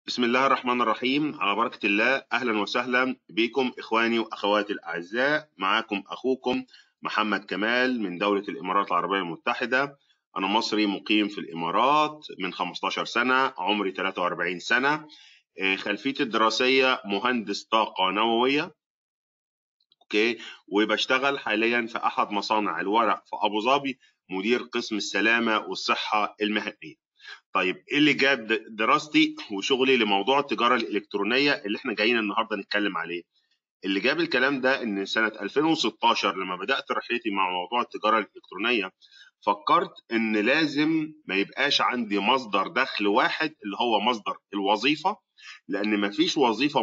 بسم الله الرحمن الرحيم على بركة الله أهلا وسهلا بكم إخواني وأخواتي الأعزاء معاكم أخوكم محمد كمال من دولة الإمارات العربية المتحدة أنا مصري مقيم في الإمارات من 15 سنة عمري 43 سنة آه، خلفيتي الدراسية مهندس طاقة نووية اوكي وبشتغل حاليا في احد مصانع الورق في ابو ظبي مدير قسم السلامه والصحه المهنيه طيب ايه اللي جاب دراستي وشغلي لموضوع التجاره الالكترونيه اللي احنا جايين النهارده نتكلم عليه اللي جاب الكلام ده ان سنه 2016 لما بدات رحلتي مع موضوع التجاره الالكترونيه فكرت ان لازم ما يبقاش عندي مصدر دخل واحد اللي هو مصدر الوظيفه لان ما فيش وظيفه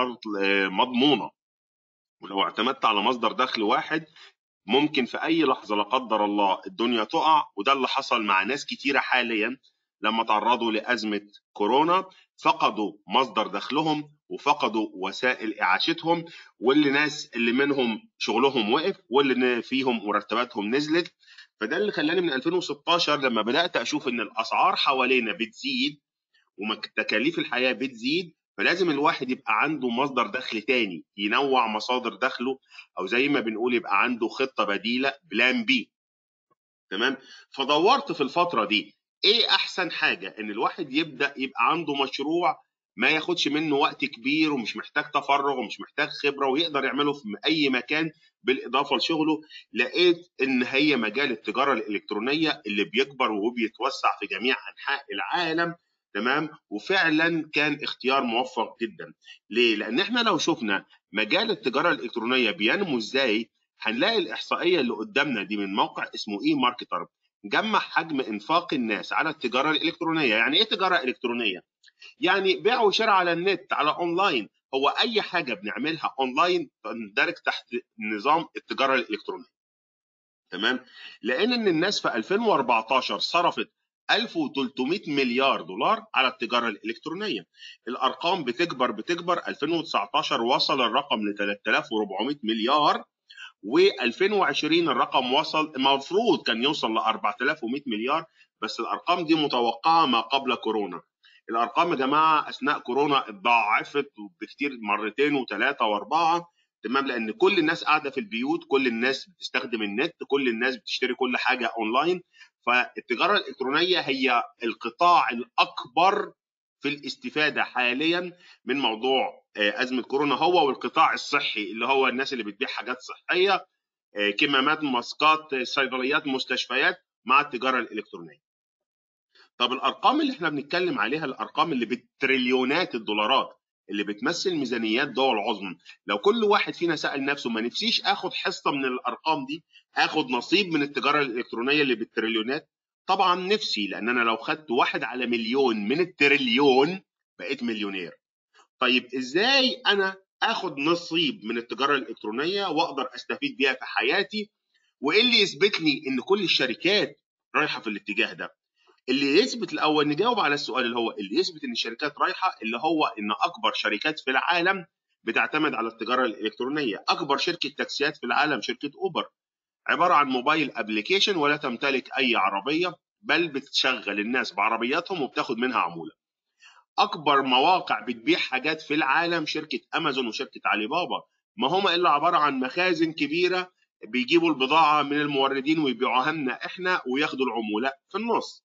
مضمونه ولو اعتمدت على مصدر دخل واحد ممكن في اي لحظه لا قدر الله الدنيا تقع وده اللي حصل مع ناس كتيره حاليا لما تعرضوا لازمه كورونا فقدوا مصدر دخلهم وفقدوا وسائل اعاشتهم واللي ناس اللي منهم شغلهم وقف واللي فيهم مرتباتهم نزلت فده اللي خلاني من 2016 لما بدات اشوف ان الاسعار حوالينا بتزيد وتكاليف الحياه بتزيد فلازم الواحد يبقى عنده مصدر دخل تاني ينوع مصادر دخله او زي ما بنقول يبقى عنده خطه بديله بلان بي تمام فدورت في الفتره دي ايه احسن حاجه ان الواحد يبدا يبقى عنده مشروع ما ياخدش منه وقت كبير ومش محتاج تفرغ ومش محتاج خبره ويقدر يعمله في اي مكان بالاضافه لشغله لقيت ان هي مجال التجاره الالكترونيه اللي بيكبر وبيتوسع في جميع انحاء العالم تمام وفعلا كان اختيار موفق جدا ليه لان احنا لو شفنا مجال التجاره الالكترونيه بينمو ازاي هنلاقي الاحصائيه اللي قدامنا دي من موقع اسمه اي ماركتر جمع حجم انفاق الناس على التجاره الالكترونيه يعني ايه تجاره الكترونيه يعني بيع وشراء على النت على اونلاين هو اي حاجه بنعملها اونلاين تندرج تحت نظام التجاره الالكترونيه تمام لان ان الناس في 2014 صرفت 1300 مليار دولار على التجارة الإلكترونية الأرقام بتكبر بتكبر 2019 وصل الرقم ل 3400 مليار و2020 الرقم وصل المفروض كان يوصل ل 4100 مليار بس الأرقام دي متوقعة ما قبل كورونا الأرقام يا جماعة أثناء كورونا اتضاعفت بكتير مرتين وثلاثة وأربعة تمام لان كل الناس قاعده في البيوت كل الناس بتستخدم النت كل الناس بتشتري كل حاجه اونلاين فالتجاره الالكترونيه هي القطاع الاكبر في الاستفاده حاليا من موضوع آه، ازمه كورونا هو والقطاع الصحي اللي هو الناس اللي بتبيع حاجات صحيه آه، كمامات ماسكات صيدليات مستشفيات مع التجاره الالكترونيه طب الارقام اللي احنا بنتكلم عليها الارقام اللي بالتريليونات الدولارات اللي بتمثل ميزانيات دول عظمى لو كل واحد فينا سال نفسه ما نفسيش اخد حصه من الارقام دي اخد نصيب من التجاره الالكترونيه اللي بالتريليونات طبعا نفسي لان انا لو خدت واحد على مليون من التريليون بقيت مليونير طيب ازاي انا اخد نصيب من التجاره الالكترونيه واقدر استفيد بيها في حياتي وايه اللي يثبت لي ان كل الشركات رايحه في الاتجاه ده اللي يثبت الاول نجاوب على السؤال اللي هو اللي يثبت ان الشركات رايحه اللي هو ان اكبر شركات في العالم بتعتمد على التجاره الالكترونيه اكبر شركه تاكسيات في العالم شركه اوبر عباره عن موبايل ابلكيشن ولا تمتلك اي عربيه بل بتشغل الناس بعربياتهم وبتاخد منها عموله اكبر مواقع بتبيع حاجات في العالم شركه امازون وشركه علي بابا ما هما الا عباره عن مخازن كبيره بيجيبوا البضاعه من الموردين ويبيعوها لنا احنا وياخدوا العموله في النص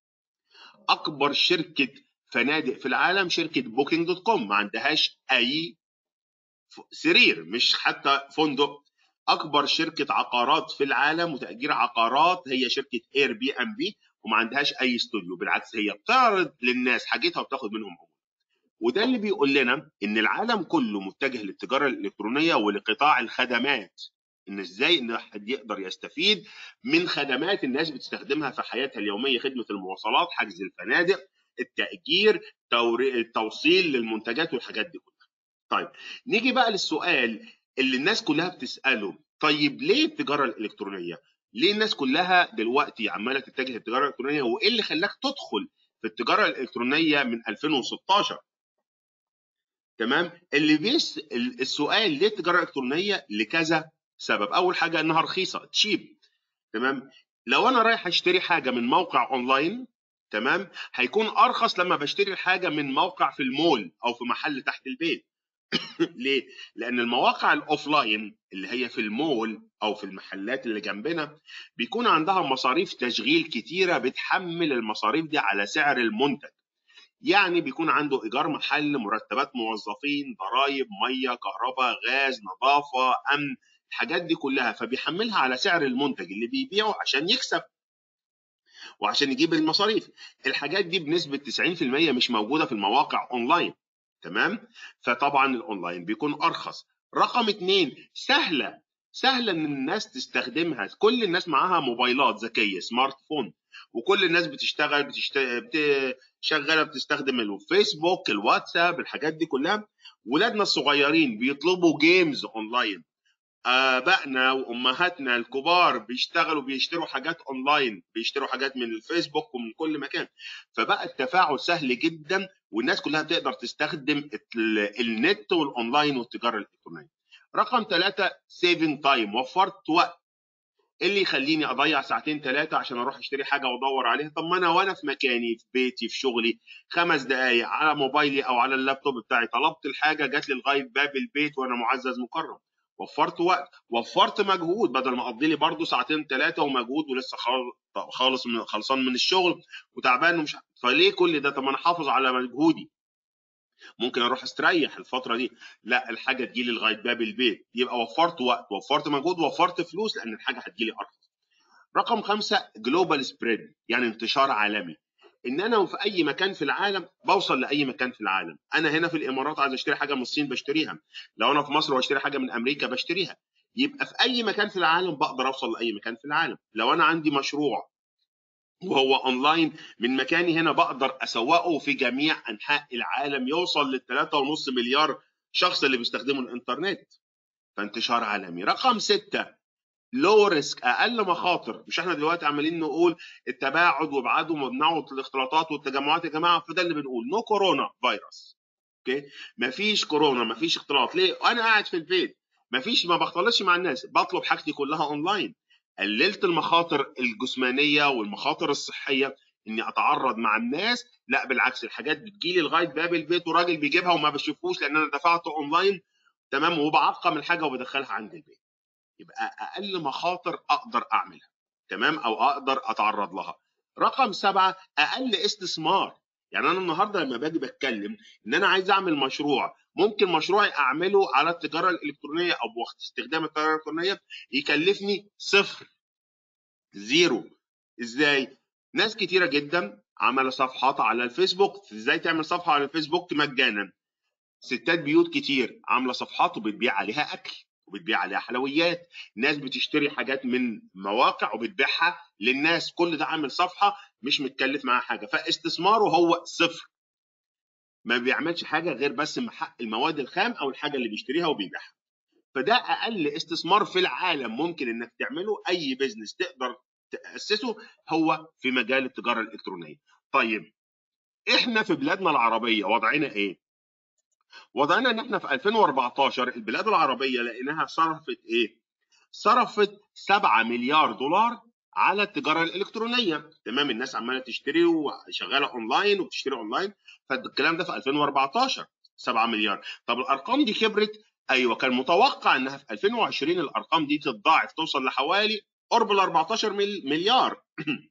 اكبر شركه فنادق في العالم شركه بوكينج دوت كوم ما عندهاش اي سرير مش حتى فندق اكبر شركه عقارات في العالم وتاجير عقارات هي شركه اير بي ام بي وما عندهاش اي استوديو بالعكس هي بتعرض للناس حاجتها وبتاخد منهم عموله وده اللي بيقول لنا ان العالم كله متجه للتجاره الالكترونيه ولقطاع الخدمات ان ازاي ان حد يقدر يستفيد من خدمات الناس بتستخدمها في حياتها اليوميه خدمه المواصلات حجز الفنادق التاجير التوصيل للمنتجات والحاجات دي كلها طيب نيجي بقى للسؤال اللي الناس كلها بتساله طيب ليه التجاره الالكترونيه ليه الناس كلها دلوقتي عماله تتجه للتجاره الالكترونيه وايه اللي خلاك تدخل في التجاره الالكترونيه من 2016 تمام اللي بيس السؤال ليه التجاره الالكترونيه لكذا سبب اول حاجه انها رخيصه تشيب تمام لو انا رايح اشتري حاجه من موقع اونلاين تمام هيكون ارخص لما بشتري الحاجه من موقع في المول او في محل تحت البيت ليه؟ لأن المواقع الأوفلاين اللي هي في المول أو في المحلات اللي جنبنا بيكون عندها مصاريف تشغيل كتيرة بتحمل المصاريف دي على سعر المنتج. يعني بيكون عنده إيجار محل، مرتبات موظفين، ضرايب، مية، كهرباء، غاز، نظافة، أمن، الحاجات دي كلها فبيحملها على سعر المنتج اللي بيبيعه عشان يكسب. وعشان يجيب المصاريف الحاجات دي بنسبة 90% مش موجودة في المواقع اونلاين تمام فطبعا الاونلاين بيكون ارخص رقم اتنين سهله سهله ان الناس تستخدمها كل الناس معاها موبايلات ذكيه سمارت فون وكل الناس بتشتغل بتشت... بت... شغاله بتستخدم الفيسبوك الواتساب الحاجات دي كلها ولادنا الصغيرين بيطلبوا جيمز اونلاين ابائنا وامهاتنا الكبار بيشتغلوا بيشتروا حاجات اونلاين بيشتروا حاجات من الفيسبوك ومن كل مكان فبقى التفاعل سهل جدا والناس كلها تقدر تستخدم النت والاونلاين والتجاره الالكترونيه رقم ثلاثة سيفنج تايم وفرت وقت اللي يخليني اضيع ساعتين ثلاثه عشان اروح اشتري حاجه وادور عليها طب ما انا وانا في مكاني في بيتي في شغلي خمس دقائق على موبايلي او على اللابتوب بتاعي طلبت الحاجه جات لي لغايه باب البيت وانا معزز مكرم وفرت وقت وفرت مجهود بدل ما اقضي لي برضه ساعتين ثلاثه ومجهود ولسه خالص من خلصان من الشغل وتعبان ومش فليه كل ده طب ما انا احافظ على مجهودي ممكن اروح استريح الفتره دي لا الحاجه تجي لي لغايه باب البيت يبقى وفرت وقت وفرت مجهود وفرت فلوس لان الحاجه هتجي لي ارخص رقم خمسة جلوبال سبريد يعني انتشار عالمي ان انا في اي مكان في العالم بوصل لاي مكان في العالم انا هنا في الامارات عايز اشتري حاجه من الصين بشتريها لو انا في مصر واشتري حاجه من امريكا بشتريها يبقى في اي مكان في العالم بقدر اوصل لاي مكان في العالم لو انا عندي مشروع وهو اونلاين من مكاني هنا بقدر اسوقه في جميع انحاء العالم يوصل لل 3.5 مليار شخص اللي بيستخدموا الانترنت فانتشار عالمي رقم ستة لو ريسك اقل مخاطر مش احنا دلوقتي عمالين نقول التباعد وابعادوا وممنوع الاختلاطات والتجمعات يا جماعه فده اللي بنقول نو كورونا فيروس اوكي مفيش كورونا مفيش اختلاط ليه انا قاعد في البيت مفيش ما بختلطش مع الناس بطلب حاجتي كلها اونلاين قللت المخاطر الجسمانيه والمخاطر الصحيه اني اتعرض مع الناس لا بالعكس الحاجات بتجيلي لغايه باب البيت وراجل بيجيبها وما بشوفوش لان انا دفعت اونلاين تمام وبعقم الحاجه وبدخلها عند البيت يبقى اقل مخاطر اقدر اعملها تمام او اقدر اتعرض لها رقم سبعة اقل استثمار يعني انا النهارده لما باجي بتكلم ان انا عايز اعمل مشروع ممكن مشروعي اعمله على التجاره الالكترونيه او بوقت استخدام التجاره الالكترونيه يكلفني صفر زيرو ازاي ناس كتيره جدا عمل صفحات على الفيسبوك ازاي تعمل صفحه على الفيسبوك مجانا ستات بيوت كتير عامله صفحات وبتبيع عليها اكل وبتبيع عليها حلويات ناس بتشتري حاجات من مواقع وبتبيعها للناس كل ده عامل صفحه مش متكلف معاها حاجه فاستثماره هو صفر ما بيعملش حاجه غير بس حق المواد الخام او الحاجه اللي بيشتريها وبيبيعها فده اقل استثمار في العالم ممكن انك تعمله اي بزنس تقدر تاسسه هو في مجال التجاره الالكترونيه طيب احنا في بلادنا العربيه وضعنا ايه وضعنا ان احنا في 2014 البلاد العربيه لقيناها صرفت ايه صرفت 7 مليار دولار على التجاره الالكترونيه تمام الناس عماله تشتري وشغاله اونلاين وبتشتري اونلاين فالكلام ده في 2014 7 مليار طب الارقام دي كبرت ايوه كان متوقع انها في 2020 الارقام دي تتضاعف توصل لحوالي قرب ال 14 مليار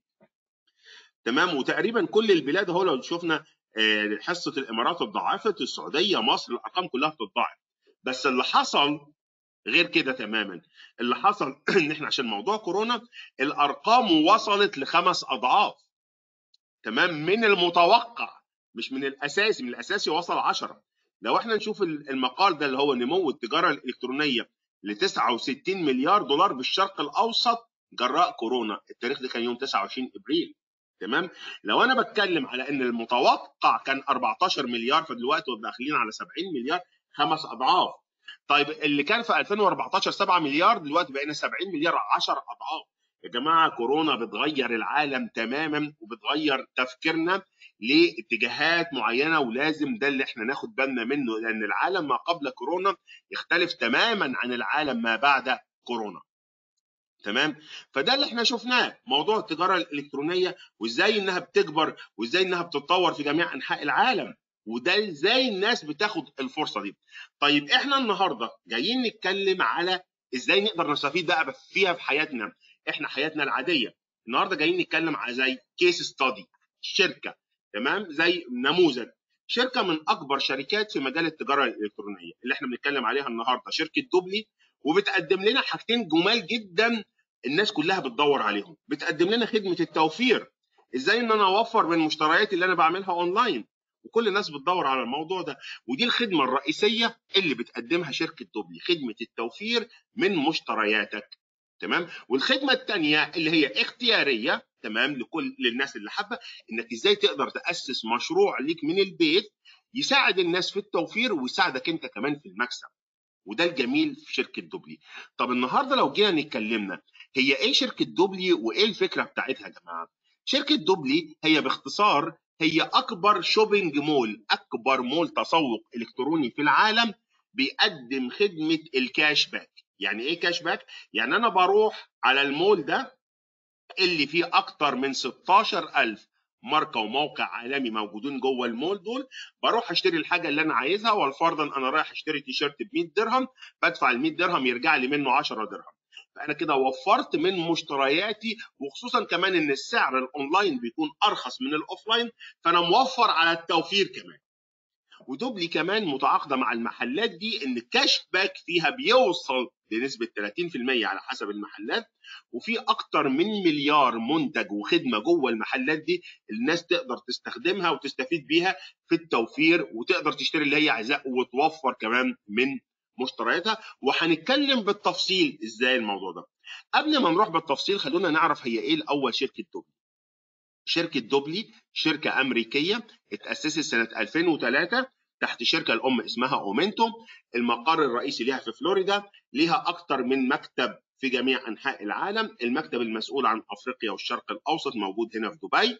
تمام وتقريبا كل البلاد اهو لو شفنا حصه الامارات اتضاعفت السعوديه مصر الارقام كلها بتتضاعف بس اللي حصل غير كده تماما اللي حصل ان احنا عشان موضوع كورونا الارقام وصلت لخمس اضعاف تمام من المتوقع مش من الاساسي من الاساسي وصل 10 لو احنا نشوف المقال ده اللي هو نمو التجاره الالكترونيه ل 69 مليار دولار بالشرق الاوسط جراء كورونا التاريخ ده كان يوم 29 ابريل تمام لو انا بتكلم على ان المتوقع كان 14 مليار فدلوقتي داخلين على 70 مليار خمس اضعاف طيب اللي كان في 2014 7 مليار دلوقتي بقينا 70 مليار 10 اضعاف يا جماعه كورونا بتغير العالم تماما وبتغير تفكيرنا لاتجاهات معينه ولازم ده اللي احنا ناخد بالنا منه لان العالم ما قبل كورونا يختلف تماما عن العالم ما بعد كورونا تمام فده اللي احنا شفناه موضوع التجاره الالكترونيه وازاي انها بتكبر وازاي انها بتتطور في جميع انحاء العالم وده ازاي الناس بتاخد الفرصه دي طيب احنا النهارده جايين نتكلم على ازاي نقدر نستفيد بقى فيها في حياتنا احنا حياتنا العاديه النهارده جايين نتكلم على زي كيس ستادي شركه تمام زي نموذج شركه من اكبر شركات في مجال التجاره الالكترونيه اللي احنا بنتكلم عليها النهارده شركه دوبلي وبتقدم لنا حاجتين جمال جدا الناس كلها بتدور عليهم بتقدم لنا خدمه التوفير ازاي ان انا اوفر من المشتريات اللي انا بعملها اونلاين وكل الناس بتدور على الموضوع ده ودي الخدمه الرئيسيه اللي بتقدمها شركه دوبلي خدمه التوفير من مشترياتك تمام والخدمه الثانيه اللي هي اختياريه تمام لكل للناس اللي حابه انك ازاي تقدر تاسس مشروع ليك من البيت يساعد الناس في التوفير ويساعدك انت كمان في المكسب وده الجميل في شركه دوبلي طب النهارده لو جينا نتكلمنا هي ايه شركه دوبلي وايه الفكره بتاعتها يا جماعه شركه دوبلي هي باختصار هي اكبر شوبينج مول اكبر مول تسوق الكتروني في العالم بيقدم خدمه الكاش باك يعني ايه كاش باك يعني انا بروح على المول ده اللي فيه اكتر من 16000 ماركه وموقع عالمي موجودين جوه المول دول بروح اشتري الحاجه اللي انا عايزها ولفرضا انا رايح اشتري تيشيرت ب 100 درهم بدفع ال 100 درهم يرجع لي منه 10 درهم فانا كده وفرت من مشترياتي وخصوصا كمان ان السعر الاونلاين بيكون ارخص من الاوفلاين فانا موفر على التوفير كمان ودوبلي كمان متعاقده مع المحلات دي ان الكاش باك فيها بيوصل لنسبه 30% على حسب المحلات وفي اكتر من مليار منتج وخدمه جوه المحلات دي الناس تقدر تستخدمها وتستفيد بيها في التوفير وتقدر تشتري اللي هي عايزاه وتوفر كمان من مشترياتها وهنتكلم بالتفصيل ازاي الموضوع ده قبل ما نروح بالتفصيل خلونا نعرف هي ايه الاول شركه دوبلي شركه دوبلي شركه امريكيه اتاسست سنه 2003 تحت شركه الام اسمها اومنتو المقر الرئيسي ليها في فلوريدا ليها اكثر من مكتب في جميع انحاء العالم المكتب المسؤول عن افريقيا والشرق الاوسط موجود هنا في دبي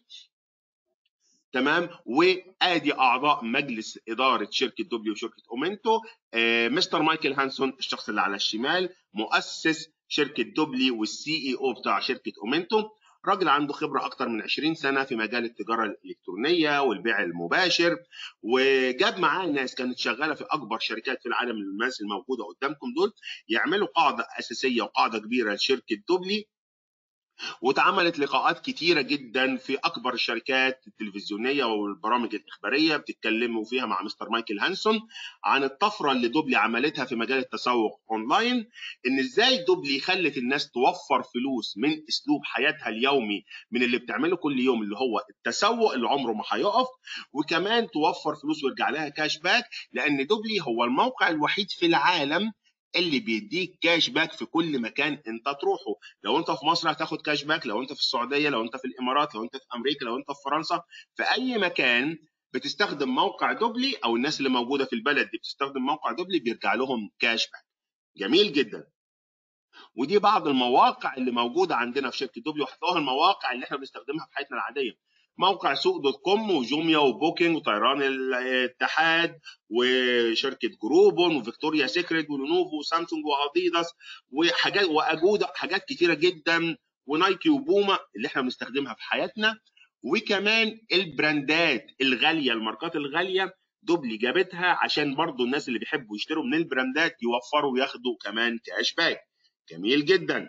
تمام وادي اعضاء مجلس اداره شركه دوبلي وشركه اومنتو آه مستر مايكل هانسون الشخص اللي على الشمال مؤسس شركه دوبلي والسي اي او بتاع شركه اومنتو راجل عنده خبرة أكتر من 20 سنة في مجال التجارة الإلكترونية والبيع المباشر وجاب معاه ناس كانت شغالة في أكبر شركات في العالم الناس الموجودة قدامكم دول يعملوا قاعدة أساسية وقاعدة كبيرة لشركة دوبلي واتعملت لقاءات كتيرة جدا في أكبر الشركات التلفزيونية والبرامج الإخبارية بتتكلموا فيها مع مستر مايكل هانسون عن الطفرة اللي دوبلي عملتها في مجال التسوق أونلاين إن إزاي دوبلي خلت الناس توفر فلوس من أسلوب حياتها اليومي من اللي بتعمله كل يوم اللي هو التسوق اللي عمره ما هيقف وكمان توفر فلوس ويرجع لها كاش باك لأن دوبلي هو الموقع الوحيد في العالم اللي بيديك كاش باك في كل مكان انت تروحه لو انت في مصر هتاخد كاش باك لو انت في السعوديه لو انت في الامارات لو انت في امريكا لو انت في فرنسا في اي مكان بتستخدم موقع دوبلي او الناس اللي موجوده في البلد دي بتستخدم موقع دوبلي بيرجع لهم كاش باك جميل جدا ودي بعض المواقع اللي موجوده عندنا في شركه دوبلي وهتلاقوها المواقع اللي احنا بنستخدمها في حياتنا العاديه موقع سوق دوت كوم وجوميا وبوكينج وطيران الاتحاد وشركه جروبون وفيكتوريا سيكريت ولينوفو وسامسونج واديداس وحاجات واجودا حاجات كتيره جدا ونايكي وبوما اللي احنا بنستخدمها في حياتنا وكمان البراندات الغاليه الماركات الغاليه دوبلي جابتها عشان برضو الناس اللي بيحبوا يشتروا من البراندات يوفروا وياخدوا كمان كاش باك جميل جدا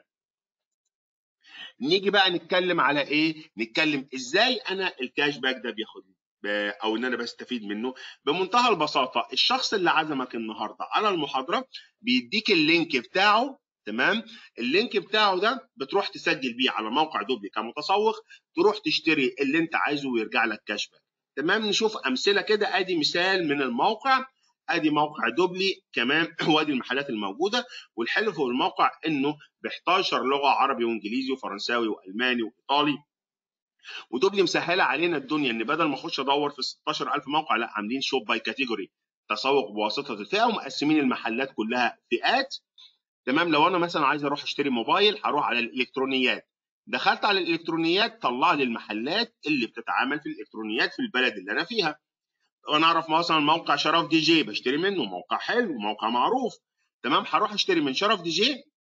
نيجي بقى نتكلم على ايه نتكلم ازاي انا الكاش باك ده بياخد او ان انا بستفيد منه بمنتهى البساطه الشخص اللي عزمك النهارده على المحاضره بيديك اللينك بتاعه تمام اللينك بتاعه ده بتروح تسجل بيه على موقع دوبلي كمتسوق تروح تشتري اللي انت عايزه ويرجع لك كاش باك تمام نشوف امثله كده ادي مثال من الموقع ادي موقع دوبلي كمان وادي المحلات الموجوده والحلو في الموقع انه ب 11 لغه عربي وانجليزي وفرنساوي والماني وايطالي ودوبلي مسهله علينا الدنيا ان بدل ما اخش ادور في 16000 موقع لا عاملين شوب باي كاتيجوري تسوق بواسطه الفئه ومقسمين المحلات كلها فئات تمام لو انا مثلا عايز اروح اشتري موبايل هروح على الالكترونيات دخلت على الالكترونيات طلع لي المحلات اللي بتتعامل في الالكترونيات في البلد اللي انا فيها انا اعرف مثلا موقع شرف دي جي بشتري منه موقع حلو موقع معروف تمام هروح اشتري من شرف دي جي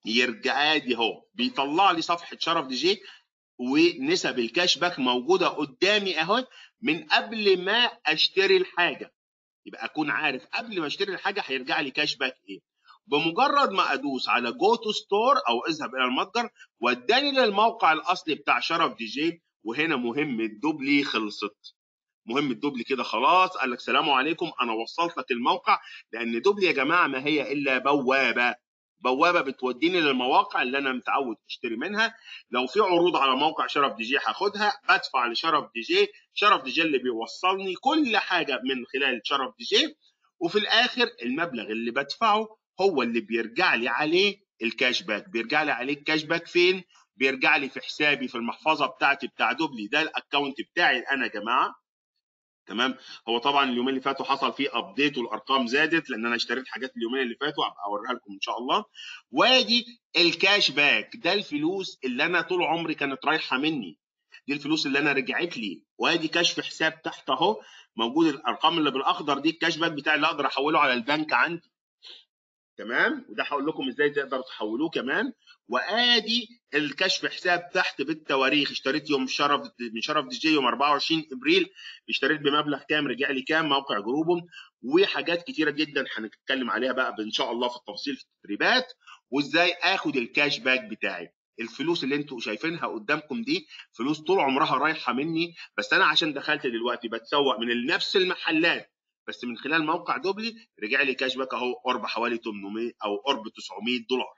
يرجع ادي اهو بيطلع لي صفحه شرف دي جي ونسب الكاش باك موجوده قدامي اهو من قبل ما اشتري الحاجه يبقى اكون عارف قبل ما اشتري الحاجه هيرجع لي كاش باك ايه بمجرد ما ادوس على جو تو ستور او اذهب الى المتجر وداني للموقع الاصلي بتاع شرف دي جي وهنا مهمه دوبلي خلصت مهمه دوبلي كده خلاص قال لك سلام عليكم انا وصلت لك الموقع لان دوبلي يا جماعه ما هي الا بوابه بوابه بتوديني للمواقع اللي انا متعود اشتري منها لو في عروض على موقع شرف دي جي هاخدها بدفع لشرف دي جي شرف دي جي اللي بيوصلني كل حاجه من خلال شرف دي جي وفي الاخر المبلغ اللي بدفعه هو اللي بيرجع لي عليه الكاش باك بيرجع لي عليه الكاش باك فين بيرجع لي في حسابي في المحفظه بتاعتي بتاع دوبلي ده الاكونت بتاعي انا يا جماعه تمام هو طبعا اليومين اللي فاتوا حصل فيه ابديت والارقام زادت لان انا اشتريت حاجات اليومين اللي فاتوا هبقى اوريها لكم ان شاء الله وادي الكاش باك ده الفلوس اللي انا طول عمري كانت رايحه مني دي الفلوس اللي انا رجعت لي وادي كشف حساب تحت اهو موجود الارقام اللي بالاخضر دي الكاش باك بتاعي اللي اقدر احوله على البنك عندي تمام وده هقول لكم ازاي تقدروا تحولوه كمان وادي الكشف حساب تحت بالتواريخ اشتريت يوم شرف من شرف دي جي يوم 24 ابريل اشتريت بمبلغ كام رجع لي كام موقع جروبهم وحاجات كتيره جدا هنتكلم عليها بقى ان شاء الله في التفصيل في التدريبات وازاي اخد الكاش باك بتاعي الفلوس اللي انتوا شايفينها قدامكم دي فلوس طول عمرها رايحه مني بس انا عشان دخلت دلوقتي بتسوق من نفس المحلات بس من خلال موقع دوبلي رجع لي كاش باك اهو قرب حوالي 800 او قرب 900 دولار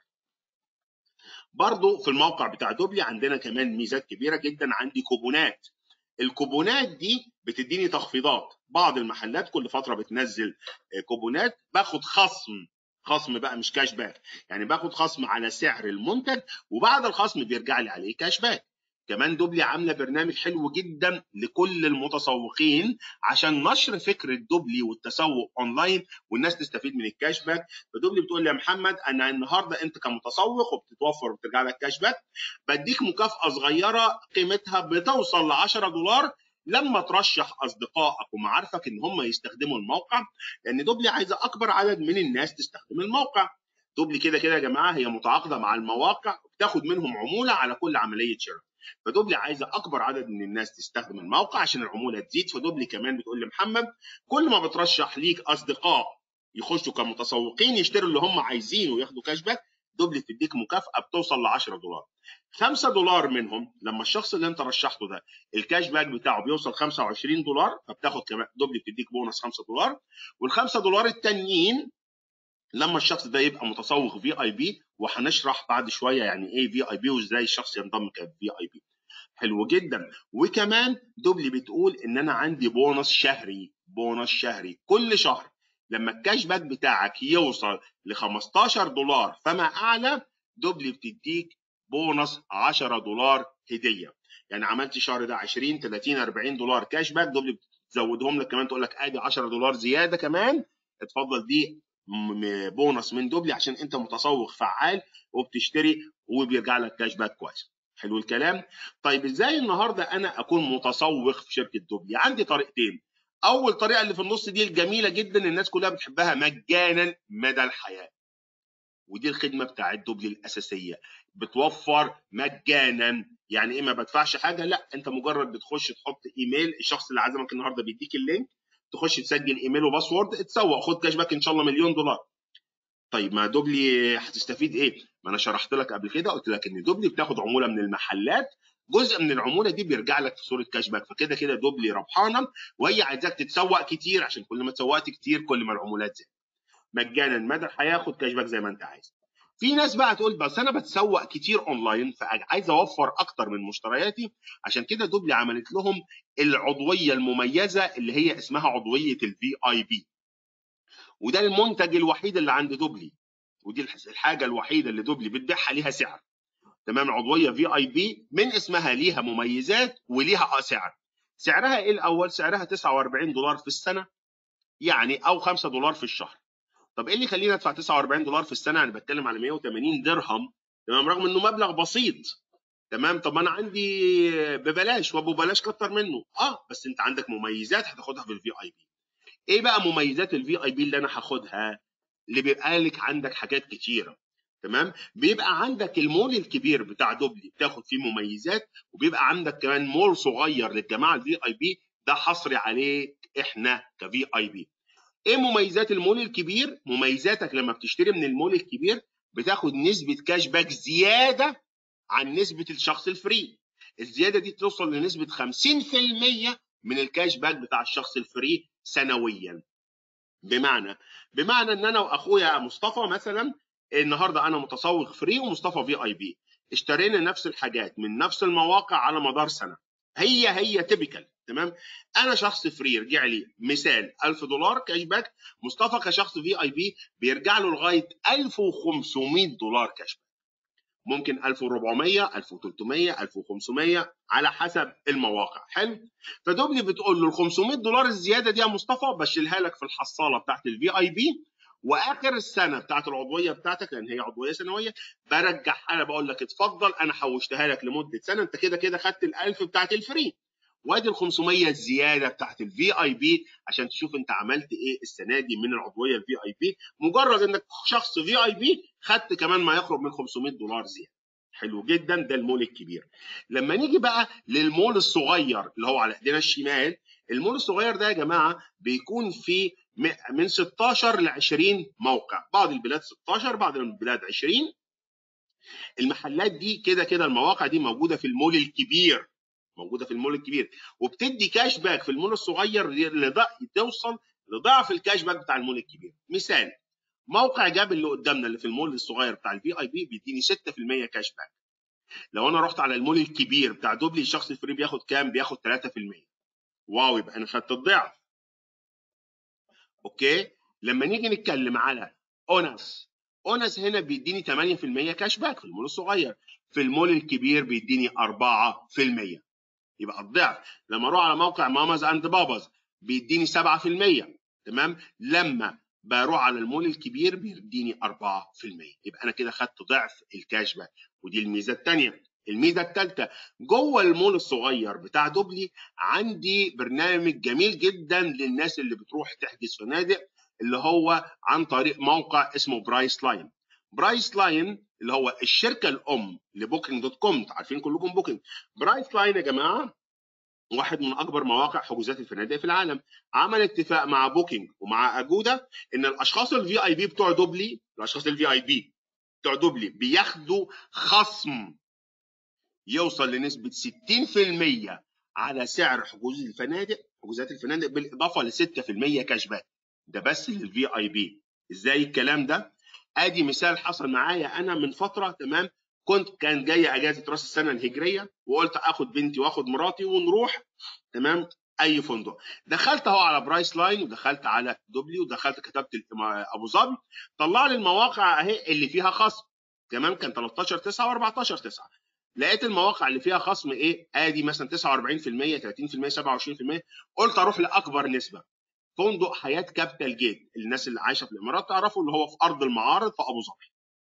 برضو في الموقع بتاع دوبلي عندنا كمان ميزات كبيره جدا عندي كوبونات الكوبونات دي بتديني تخفيضات بعض المحلات كل فتره بتنزل كوبونات باخد خصم خصم بقى مش كاش باك يعني باخد خصم على سعر المنتج وبعد الخصم بيرجع لي عليه كاش باك كمان دوبلي عامله برنامج حلو جدا لكل المتسوقين عشان نشر فكره دوبلي والتسوق اونلاين والناس تستفيد من الكاش باك فدوبلي بتقول لي يا محمد انا النهارده انت كمتسوق وبتتوفر وبترجع لك كاش باك بديك مكافاه صغيره قيمتها بتوصل ل 10 دولار لما ترشح اصدقائك ومعارفك ان هم يستخدموا الموقع لان دوبلي عايزه اكبر عدد من الناس تستخدم الموقع دوبلي كده كده يا جماعه هي متعاقده مع المواقع بتاخد منهم عموله على كل عمليه شراء فدوبلي عايزه اكبر عدد من الناس تستخدم الموقع عشان العموله تزيد فدوبلي كمان بتقول لمحمد كل ما بترشح ليك اصدقاء يخشوا كمتسوقين يشتروا اللي هم عايزينه وياخدوا كاش باك دوبلي بتديك مكافاه بتوصل ل 10 دولار 5 دولار منهم لما الشخص اللي انت رشحته ده الكاش باك بتاعه بيوصل 25 دولار فبتاخد كمان دوبلي بتديك بونص 5 دولار وال5 دولار التانيين لما الشخص ده يبقى متسوق في اي بي وهنشرح بعد شويه يعني ايه في اي بي وازاي الشخص ينضم كفي اي بي حلو جدا وكمان دوبلي بتقول ان انا عندي بونص شهري بونص شهري كل شهر لما الكاش باك بتاعك يوصل ل 15 دولار فما اعلى دوبلي بتديك بونص 10 دولار هديه يعني عملت الشهر ده 20 30 40 دولار كاش باك دوبلي بتزودهم لك كمان تقول لك ادي 10 دولار زياده كمان اتفضل دي بونص من دوبلي عشان انت متسوق فعال وبتشتري وبيرجع لك كاش باك كويس حلو الكلام طيب ازاي النهارده انا اكون متسوق في شركه دوبلي عندي طريقتين اول طريقه اللي في النص دي الجميله جدا الناس كلها بتحبها مجانا مدى الحياه ودي الخدمه بتاعت دوبلي الاساسيه بتوفر مجانا يعني ايه ما بدفعش حاجه لا انت مجرد بتخش تحط ايميل الشخص اللي عزمك النهارده بيديك اللينك تخش تسجل ايميل وباسورد تسوق خد كاش باك ان شاء الله مليون دولار طيب ما دوبلي هتستفيد ايه ما انا شرحت لك قبل كده قلت لك ان دوبلي بتاخد عموله من المحلات جزء من العموله دي بيرجع لك في صوره كاش باك فكده كده دوبلي ربحانه وهي عايزاك تتسوق كتير عشان كل ما تسوقت كتير كل ما العمولات زادت مجانا مدى الحياه خد كاش باك زي ما انت عايز في ناس بقى تقول بس انا بتسوق كتير اونلاين فعايز اوفر اكتر من مشترياتي عشان كده دوبلي عملت لهم العضويه المميزه اللي هي اسمها عضويه الفي اي بي وده المنتج الوحيد اللي عند دوبلي ودي الحاجه الوحيده اللي دوبلي بتبيعها ليها سعر تمام عضويه في اي بي من اسمها ليها مميزات وليها سعر سعرها ايه الاول سعرها 49 دولار في السنه يعني او 5 دولار في الشهر طب ايه اللي يخليني ادفع 49 دولار في السنه انا بتكلم على 180 درهم تمام رغم انه مبلغ بسيط تمام طب انا عندي ببلاش وببلاش كتر منه اه بس انت عندك مميزات هتاخدها في الفي اي بي ايه بقى مميزات الفي اي بي اللي انا هاخدها اللي بيبقى لك عندك حاجات كتيره تمام بيبقى عندك المول الكبير بتاع دوبلي بتاخد فيه مميزات وبيبقى عندك كمان مول صغير للجماعه الفي اي بي ده حصري عليك احنا كفي اي بي ايه مميزات المول الكبير مميزاتك لما بتشتري من المول الكبير بتاخد نسبه كاش باك زياده عن نسبه الشخص الفري الزياده دي توصل لنسبه 50% من الكاش باك بتاع الشخص الفري سنويا بمعنى بمعنى ان انا واخويا مصطفى مثلا النهارده انا متسوق فري ومصطفى في اي بي اشترينا نفس الحاجات من نفس المواقع على مدار سنه هي هي تيبيكال تمام انا شخص فري رجع لي مثال 1000 دولار كاش باك مصطفى كشخص في اي بي بيرجع له لغايه 1500 دولار كاش باك ممكن 1400 1300 1500 على حسب المواقع حلو فدوبلي بتقول له ال 500 دولار الزياده دي يا مصطفى بشيلها لك في الحصاله بتاعت الفي اي بي واخر السنه بتاعت العضويه بتاعتك لان هي عضويه سنويه برجعها انا بقول لك اتفضل انا حوشتها لك لمده سنه انت كده كده خدت ال1000 بتاعت الفري وادي ال 500 الزياده بتاعت الفي اي بي عشان تشوف انت عملت ايه السنه دي من العضويه الفي اي بي مجرد انك شخص في اي بي خدت كمان ما يقرب من 500 دولار زياده حلو جدا ده المول الكبير لما نيجي بقى للمول الصغير اللي هو على ايدينا الشمال المول الصغير ده يا جماعه بيكون في من 16 ل 20 موقع بعض البلاد 16 بعض البلاد 20 المحلات دي كده كده المواقع دي موجوده في المول الكبير موجوده في المول الكبير وبتدي كاش باك في المول الصغير توصل لضعف الكاش باك بتاع المول الكبير مثال موقع جاب اللي قدامنا اللي في المول الصغير بتاع الفي اي بي بيديني 6% كاش باك لو انا رحت على المول الكبير بتاع دوبلي الشخص الفري بياخد كام بياخد 3% واو يبقى انا خدت الضعف اوكي لما نيجي نتكلم على اونس اونس هنا بيديني 8% كاش باك في المول الصغير في المول الكبير بيديني 4% يبقى الضعف لما اروح على موقع ماماز اند باباز بيديني 7% تمام لما بروح على المول الكبير بيديني 4% يبقى انا كده خدت ضعف الكاش باك ودي الميزه الثانيه الميزه الثالثه جوه المول الصغير بتاع دوبلي عندي برنامج جميل جدا للناس اللي بتروح تحجز فنادق اللي هو عن طريق موقع اسمه برايس لاين برايس لاين اللي هو الشركه الام لبوكينج دوت كوم عارفين كلكم بوكينج برايس لاين يا جماعه واحد من اكبر مواقع حجوزات الفنادق في العالم عمل اتفاق مع بوكينج ومع اجودا ان الاشخاص الفي اي بي بتوع دوبلي الاشخاص الفي اي بي بتوع دوبلي بياخدوا خصم يوصل لنسبه 60% على سعر حجوز الفنادق حجوزات الفنادق بالاضافه ل 6% كاش باك ده بس للفي اي بي ازاي الكلام ده ادي مثال حصل معايا انا من فتره تمام كنت كان جاي اجازه راس السنه الهجريه وقلت اخد بنتي واخد مراتي ونروح تمام اي فندق دخلت اهو على برايس لاين ودخلت على دوبلي ودخلت كتبت ابو ظبي طلع لي المواقع اهي اللي فيها خصم تمام كان 13 9 و14 9 لقيت المواقع اللي فيها خصم ايه ادي مثلا 49% 30% 27% قلت اروح لاكبر نسبه فندق حياه كابيتال جيت الناس اللي عايشه في الامارات تعرفوا اللي هو في ارض المعارض في ابو ظبي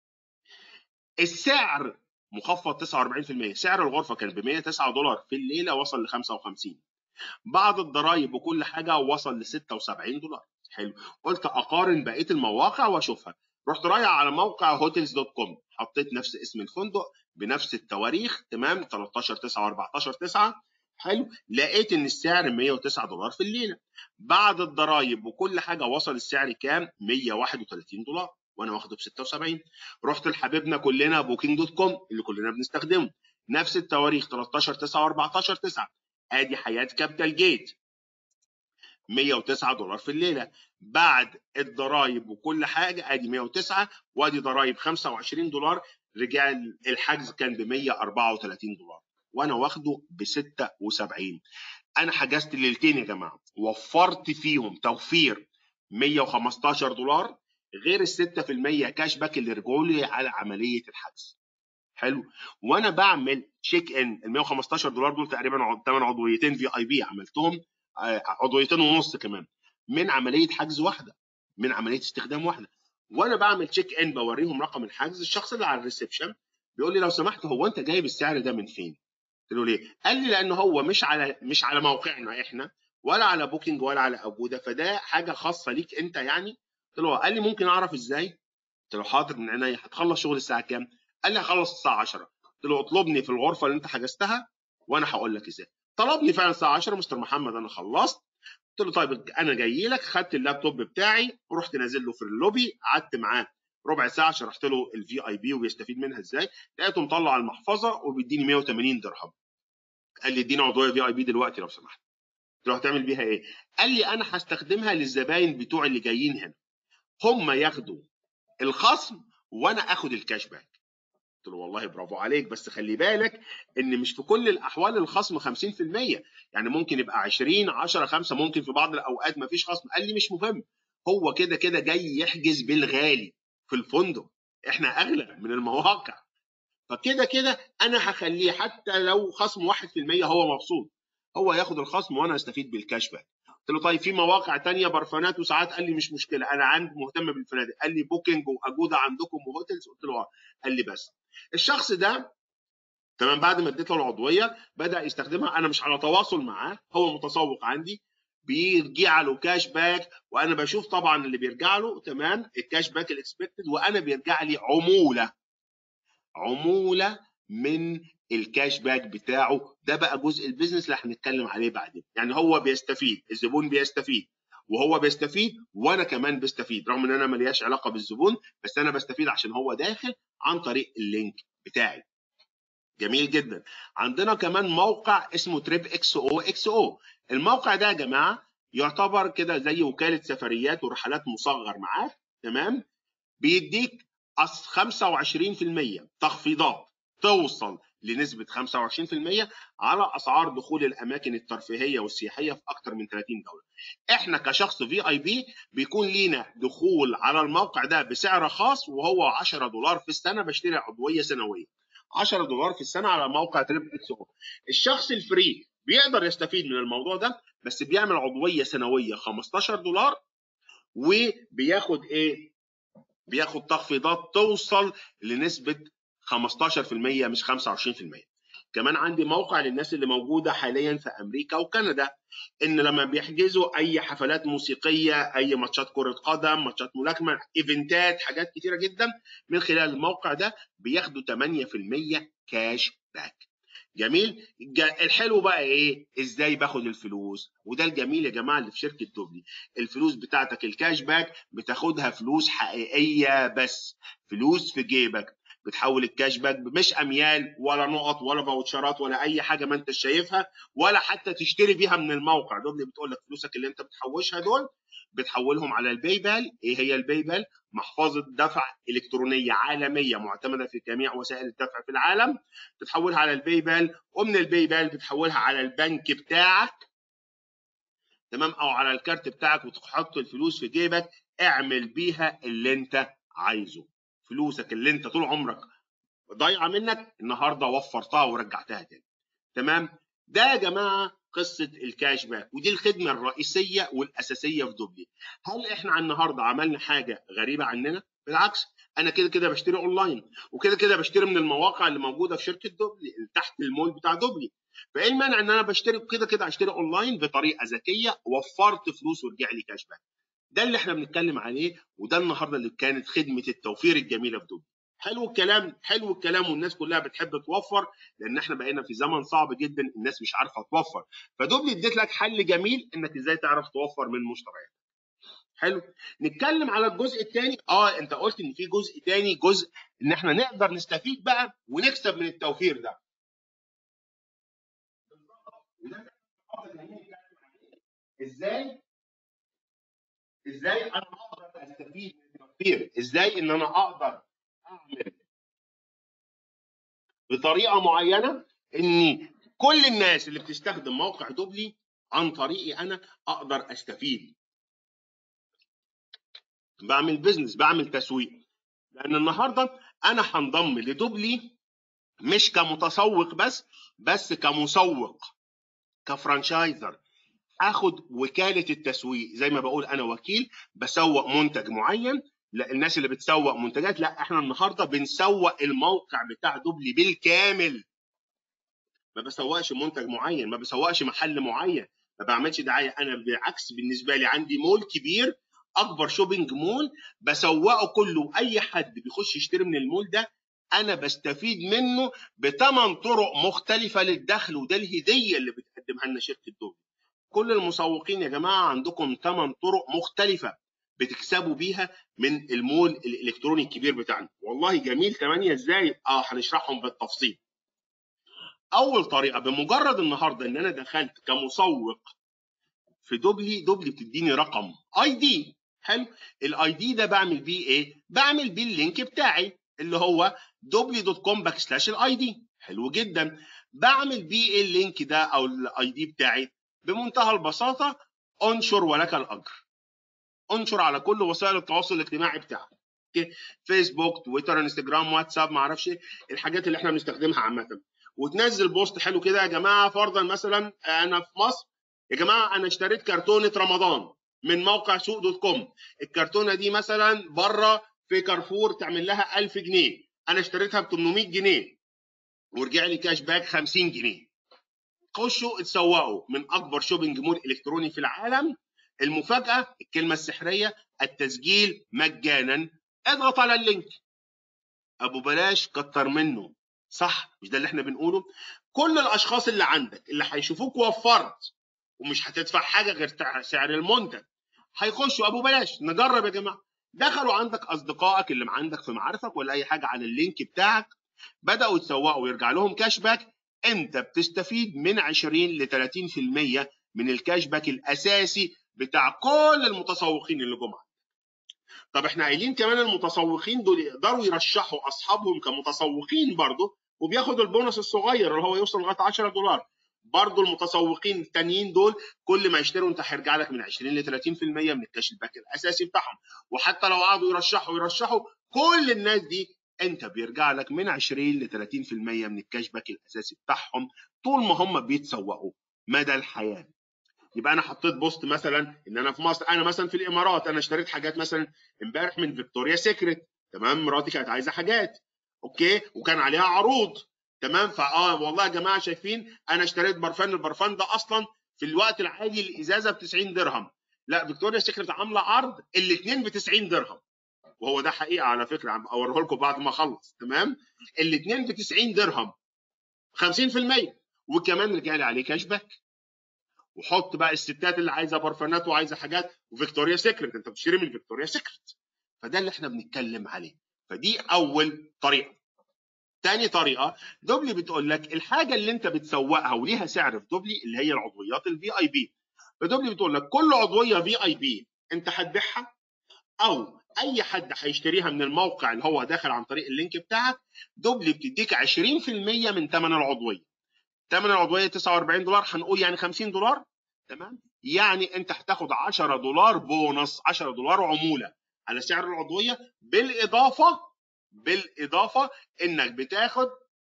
السعر مخفض 49% سعر الغرفه كان ب 109 دولار في الليله وصل ل 55 بعد الضرايب وكل حاجه وصل ل 76 دولار حلو قلت اقارن بقيه المواقع واشوفها رحت رايح على موقع هوتيلز دوت كوم حطيت نفس اسم الفندق بنفس التواريخ تمام 13 9 و14 9 حلو لقيت ان السعر 109 دولار في الليله بعد الضرايب وكل حاجه وصل السعر كام 131 دولار وانا واخده ب 76 رحت لحبيبنا كلنا بوكينج دوت كوم اللي كلنا بنستخدمه نفس التواريخ 13 9 و14 9 ادي حياه كابيتال جيت 109 دولار في الليله بعد الضرايب وكل حاجه ادي 109 وادي ضرايب 25 دولار رجع الحجز كان ب 134 دولار وانا واخده ب 76 انا حجزت الليلتين يا جماعه وفرت فيهم توفير 115 دولار غير ال 6% كاش باك اللي رجعوا لي على عمليه الحجز حلو وانا بعمل تشيك ان ال 115 دولار دول تقريبا ثمان عضويتين في اي بي عملتهم آه، عضويتين ونص كمان من عمليه حجز واحده من عمليه استخدام واحده وانا بعمل تشيك ان بوريهم رقم الحجز الشخص اللي على الريسبشن بيقول لي لو سمحت هو انت جايب السعر ده من فين؟ قلت له ليه؟ قال لي لان هو مش على مش على موقعنا احنا ولا على بوكينج ولا على اجوده فده حاجه خاصه ليك انت يعني قلت له قال لي ممكن اعرف ازاي؟ قلت له حاضر من عينيا هتخلص شغل الساعه كام قال لي هخلص الساعه 10 قلت له اطلبني في الغرفه اللي انت حجزتها وانا هقول لك ازاي طلبني فعلا الساعه 10 مستر محمد انا خلصت قلت له طيب انا جاي لك خدت اللابتوب بتاعي ورحت نازل له في اللوبي قعدت معاه ربع ساعه شرحت له الفي اي بي وبيستفيد منها ازاي لقيته مطلع المحفظه وبيديني 180 درهم قال لي اديني عضويه في اي بي دلوقتي لو سمحت قلت له هتعمل بيها ايه قال لي انا هستخدمها للزباين بتوع اللي جايين هنا هم ياخدوا الخصم وانا اخد الكاش باك قلت له والله برافو عليك بس خلي بالك ان مش في كل الاحوال الخصم 50% يعني ممكن يبقى 20 10 5 ممكن في بعض الاوقات ما فيش خصم قال لي مش مهم هو كده كده جاي يحجز بالغالي في الفندق احنا اغلى من المواقع فكده كده انا هخليه حتى لو خصم 1% هو مبسوط هو ياخد الخصم وانا استفيد بالكاش باك قلت له طيب في مواقع تانية برفانات وساعات قال لي مش مشكله انا عندي مهتم بالفنادق قال لي بوكينج واجودا عندكم وهوتلز قلت له اه قال لي بس الشخص ده تمام بعد ما اديت له العضويه بدا يستخدمها انا مش على تواصل معاه هو متسوق عندي بيرجع له كاش باك وانا بشوف طبعا اللي بيرجع له تمام الكاش باك الاكسبكتد وانا بيرجع لي عموله عموله من الكاش باك بتاعه ده بقى جزء البيزنس اللي هنتكلم عليه بعدين يعني هو بيستفيد الزبون بيستفيد وهو بيستفيد وانا كمان بستفيد رغم ان انا ملياش علاقه بالزبون بس انا بستفيد عشان هو داخل عن طريق اللينك بتاعي جميل جدا عندنا كمان موقع اسمه تريب اكس او اكس او الموقع ده يا جماعه يعتبر كده زي وكاله سفريات ورحلات مصغر معاك تمام بيديك 25% تخفيضات توصل لنسبة 25% على أسعار دخول الأماكن الترفيهية والسياحية في أكثر من 30 دولة. إحنا كشخص في أي بي بيكون لينا دخول على الموقع ده بسعر خاص وهو 10 دولار في السنة بشتري عضوية سنوية. 10 دولار في السنة على موقع تريب اكس او. الشخص الفري بيقدر يستفيد من الموضوع ده بس بيعمل عضوية سنوية 15 دولار وبياخد ايه؟ بياخد تخفيضات توصل لنسبة 15% مش 25% كمان عندي موقع للناس اللي موجودة حاليا في أمريكا وكندا إن لما بيحجزوا أي حفلات موسيقية أي ماتشات كرة قدم ماتشات ملاكمة إيفنتات حاجات كتيرة جدا من خلال الموقع ده بياخدوا 8% كاش باك جميل الحلو بقى ايه ازاي باخد الفلوس وده الجميل يا جماعه اللي في شركه دوبلي الفلوس بتاعتك الكاش باك بتاخدها فلوس حقيقيه بس فلوس في جيبك بتحول الكاش باك مش اميال ولا نقط ولا فاوتشرات ولا اي حاجه ما انت شايفها ولا حتى تشتري بيها من الموقع دول اللي بتقول لك فلوسك اللي انت بتحوشها دول بتحولهم على الباي بال ايه هي الباي بال محفظه دفع الكترونيه عالميه معتمده في جميع وسائل الدفع في العالم بتحولها على الباي بال ومن الباي بال بتحولها على البنك بتاعك تمام او على الكارت بتاعك وتحط الفلوس في جيبك اعمل بيها اللي انت عايزه فلوسك اللي انت طول عمرك ضايعه منك النهارده وفرتها ورجعتها تاني تمام ده يا جماعه قصه الكاش باك ودي الخدمه الرئيسيه والاساسيه في دوبلي هل احنا النهارده عملنا حاجه غريبه عننا بالعكس انا كده كده بشتري اونلاين وكده كده بشتري من المواقع اللي موجوده في شركه دوبلي تحت المول بتاع دوبلي فايه المانع ان انا بشتري كده كده اشتري اونلاين بطريقه ذكيه وفرت فلوس ورجع لي كاش باك ده اللي احنا بنتكلم عليه وده النهارده اللي كانت خدمه التوفير الجميله في دوبلي حلو الكلام حلو الكلام والناس كلها بتحب توفر لان احنا بقينا في زمن صعب جدا الناس مش عارفه توفر فدوبلي اديت لك حل جميل انك ازاي تعرف توفر من مشترياتك حلو نتكلم على الجزء الثاني اه انت قلت ان في جزء ثاني جزء ان احنا نقدر نستفيد بقى ونكسب من التوفير ده ازاي ازاي انا اقدر استفيد من التوفير ازاي ان انا اقدر اعمل بطريقه معينه ان كل الناس اللي بتستخدم موقع دوبلي عن طريقي انا اقدر استفيد بعمل بيزنس بعمل تسويق لان النهارده انا هنضم لدوبلي مش كمتسوق بس بس كمسوق كفرانشايزر اخد وكاله التسويق زي ما بقول انا وكيل بسوق منتج معين لا الناس اللي بتسوق منتجات لا احنا النهارده بنسوق الموقع بتاع دوبلي بالكامل ما بسوقش منتج معين ما بسوقش محل معين ما بعملش دعايه انا بالعكس بالنسبه لي عندي مول كبير اكبر شوبينج مول بسوقه كله اي حد بيخش يشتري من المول ده انا بستفيد منه بثمان طرق مختلفه للدخل وده الهديه اللي بتقدمها لنا شركه دوبي كل المسوقين يا جماعه عندكم ثمان طرق مختلفه بتكسبوا بيها من المول الالكتروني الكبير بتاعنا والله جميل 8 ازاي اه هنشرحهم بالتفصيل اول طريقه بمجرد النهارده ان انا دخلت كمسوق في دوبلي دوبلي بتديني رقم اي دي حلو الاي دي ده بعمل بيه ايه بعمل بيه اللينك بتاعي اللي هو دوبلي دوت كوم باك سلاش الاي دي حلو جدا بعمل بيه ايه اللينك ده او الاي دي بتاعي بمنتهى البساطه انشر ولك الاجر انشر على كل وسائل التواصل الاجتماعي بتاعك فيسبوك تويتر انستجرام واتساب ما اعرفش ايه الحاجات اللي احنا بنستخدمها عامه وتنزل بوست حلو كده يا جماعه فرضا مثلا انا في مصر يا جماعه انا اشتريت كرتونه رمضان من موقع سوق دوت كوم الكرتونه دي مثلا بره في كارفور تعمل لها 1000 جنيه انا اشتريتها ب 800 جنيه ورجع لي كاش باك 50 جنيه خشوا اتسوقوا من اكبر شوبينج مول الكتروني في العالم المفاجاه الكلمه السحريه التسجيل مجانا اضغط على اللينك ابو بلاش كتر منه صح مش ده اللي احنا بنقوله كل الاشخاص اللي عندك اللي هيشوفوك وفرت ومش هتدفع حاجه غير سعر المنتج هيخشوا ابو بلاش نجرب يا جماعه دخلوا عندك اصدقائك اللي عندك في معارفك ولا اي حاجه على اللينك بتاعك بداوا يتسوقوا ويرجع لهم كاش باك انت بتستفيد من 20 ل 30% من الكاش باك الاساسي بتاع كل المتسوقين اللي جم طب احنا قايلين كمان المتسوقين دول يقدروا يرشحوا اصحابهم كمتسوقين برضه وبياخدوا البونص الصغير اللي هو يوصل لغايه 10 دولار برضه المتسوقين التانيين دول كل ما يشتروا انت هيرجع لك من 20 ل 30% من الكاش الباك الاساسي بتاعهم وحتى لو قعدوا يرشحوا يرشحوا كل الناس دي انت بيرجع لك من 20 ل 30% من الكاش باك الاساسي بتاعهم طول ما هم بيتسوقوا مدى الحياه يبقى انا حطيت بوست مثلا ان انا في مصر انا مثلا في الامارات انا اشتريت حاجات مثلا امبارح من فيكتوريا سيكريت تمام مراتي كانت عايزه حاجات اوكي وكان عليها عروض تمام فاه والله يا جماعه شايفين انا اشتريت برفان البرفان ده اصلا في الوقت العادي الازازه ب 90 درهم لا فيكتوريا سيكريت عامله عرض الاثنين ب 90 درهم وهو ده حقيقه على فكره عم اوريه لكم بعد ما اخلص تمام الاثنين ب 90 درهم 50% وكمان رجع لي عليه كاش باك وحط بقى الستات اللي عايزه برفانات وعايزه حاجات وفيكتوريا سيكريت انت بتشتري من فيكتوريا سيكريت فده اللي احنا بنتكلم عليه فدي اول طريقه تاني طريقه دوبلي بتقول لك الحاجه اللي انت بتسوقها وليها سعر في دوبلي اللي هي العضويات الفي اي بي فدوبلي بتقول لك كل عضويه في اي بي انت هتبيعها او اي حد هيشتريها من الموقع اللي هو داخل عن طريق اللينك بتاعك دوبلي بتديك 20% من ثمن العضويه ثمن العضويه 49 دولار هنقول يعني 50 دولار تمام يعني انت هتاخد 10 دولار بونص 10 دولار عموله على سعر العضويه بالاضافه بالاضافه انك بتاخد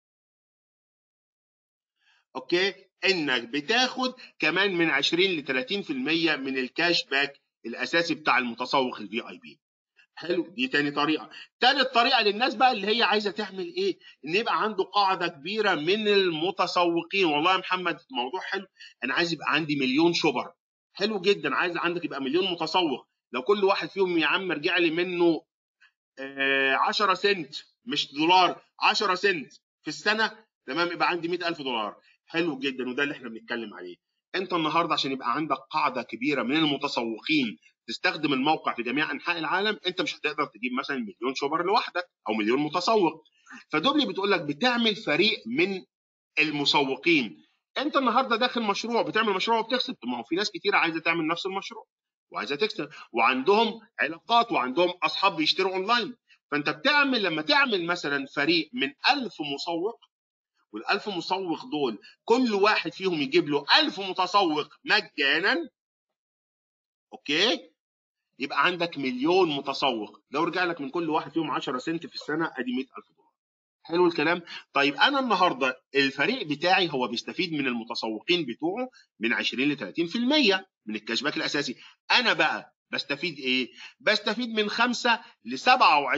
اوكي انك بتاخد كمان من 20 ل 30% من الكاش باك الاساسي بتاع المتسوق الفي اي بي حلو دي تاني طريقه تالت طريقه للناس بقى اللي هي عايزه تعمل ايه ان يبقى عنده قاعده كبيره من المتسوقين والله يا محمد موضوع حلو انا عايز يبقى عندي مليون شوبر حلو جدا عايز عندك يبقى مليون متسوق لو كل واحد فيهم يا عم رجع لي منه 10 آه سنت مش دولار 10 سنت في السنه تمام يبقى عندي 100000 دولار حلو جدا وده اللي احنا بنتكلم عليه انت النهارده عشان يبقى عندك قاعده كبيره من المتسوقين تستخدم الموقع في جميع انحاء العالم انت مش هتقدر تجيب مثلا مليون شوبر لوحدك او مليون متسوق فدوبلي بتقول لك بتعمل فريق من المسوقين انت النهارده داخل مشروع بتعمل مشروع وبتكسب ما هو في ناس كتير عايزه تعمل نفس المشروع وعايزه تكسب وعندهم علاقات وعندهم اصحاب بيشتروا اونلاين فانت بتعمل لما تعمل مثلا فريق من ألف مسوق والألف مسوق دول كل واحد فيهم يجيب له ألف متسوق مجانا اوكي يبقى عندك مليون متسوق لو رجع لك من كل واحد فيهم 10 سنت في السنه ادي 100000 دولار حلو الكلام طيب انا النهارده الفريق بتاعي هو بيستفيد من المتسوقين بتوعه من 20 ل 30% من الكاش باك الاساسي انا بقى بستفيد ايه بستفيد من 5 ل 27.5%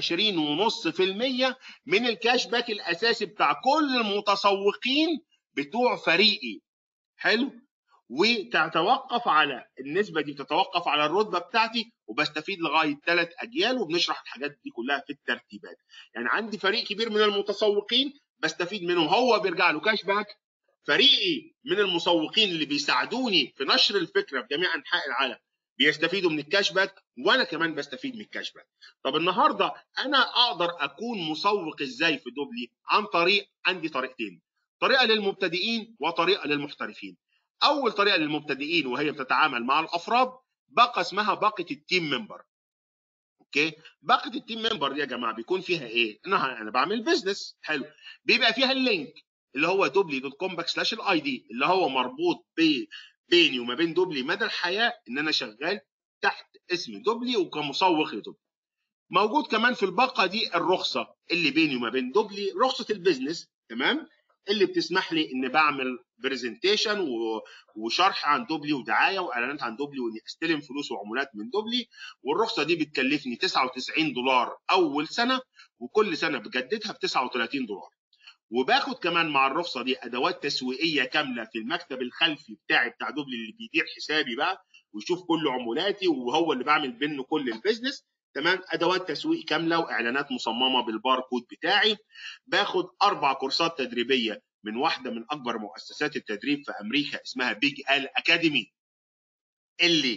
من الكاش باك الاساسي بتاع كل المتسوقين بتوع فريقي حلو وتتوقف على النسبه دي بتتوقف على الرتبه بتاعتي وبستفيد لغايه ثلاث اجيال وبنشرح الحاجات دي كلها في الترتيبات يعني عندي فريق كبير من المتسوقين بستفيد منهم هو بيرجع له كاش باك فريقي من المسوقين اللي بيساعدوني في نشر الفكره في جميع انحاء العالم بيستفيدوا من الكاش باك وانا كمان بستفيد من الكاش باك طب النهارده انا اقدر اكون مسوق ازاي في دوبلي عن طريق عندي طريقتين طريقه للمبتدئين وطريقه للمحترفين اول طريقه للمبتدئين وهي بتتعامل مع الافراد باقه اسمها باقه التيم ممبر اوكي باقه التيم ممبر دي يا جماعه بيكون فيها ايه انا انا بعمل بزنس حلو بيبقى فيها اللينك اللي هو دوبلي دوت كوم باك سلاش الاي دي اللي هو مربوط ب بيني وما بين دوبلي مدى الحياه ان انا شغال تحت اسم دوبلي وكمسوق لدوبلي موجود كمان في الباقه دي الرخصه اللي بيني وما بين دوبلي رخصه البيزنس تمام اللي بتسمح لي ان بعمل برزنتيشن وشرح عن دوبلي ودعايه واعلانات عن دوبلي واني استلم فلوس وعمولات من دوبلي والرخصه دي بتكلفني 99 دولار اول سنه وكل سنه بجددها ب 39 دولار وباخد كمان مع الرخصه دي ادوات تسويقيه كامله في المكتب الخلفي بتاعي بتاع دوبلي اللي بيدير حسابي بقى ويشوف كل عمولاتي وهو اللي بعمل بينه كل البيزنس تمام ادوات تسويق كامله واعلانات مصممه بالباركود بتاعي باخد اربع كورسات تدريبيه من واحده من اكبر مؤسسات التدريب في امريكا اسمها بيج ال اكاديمي اللي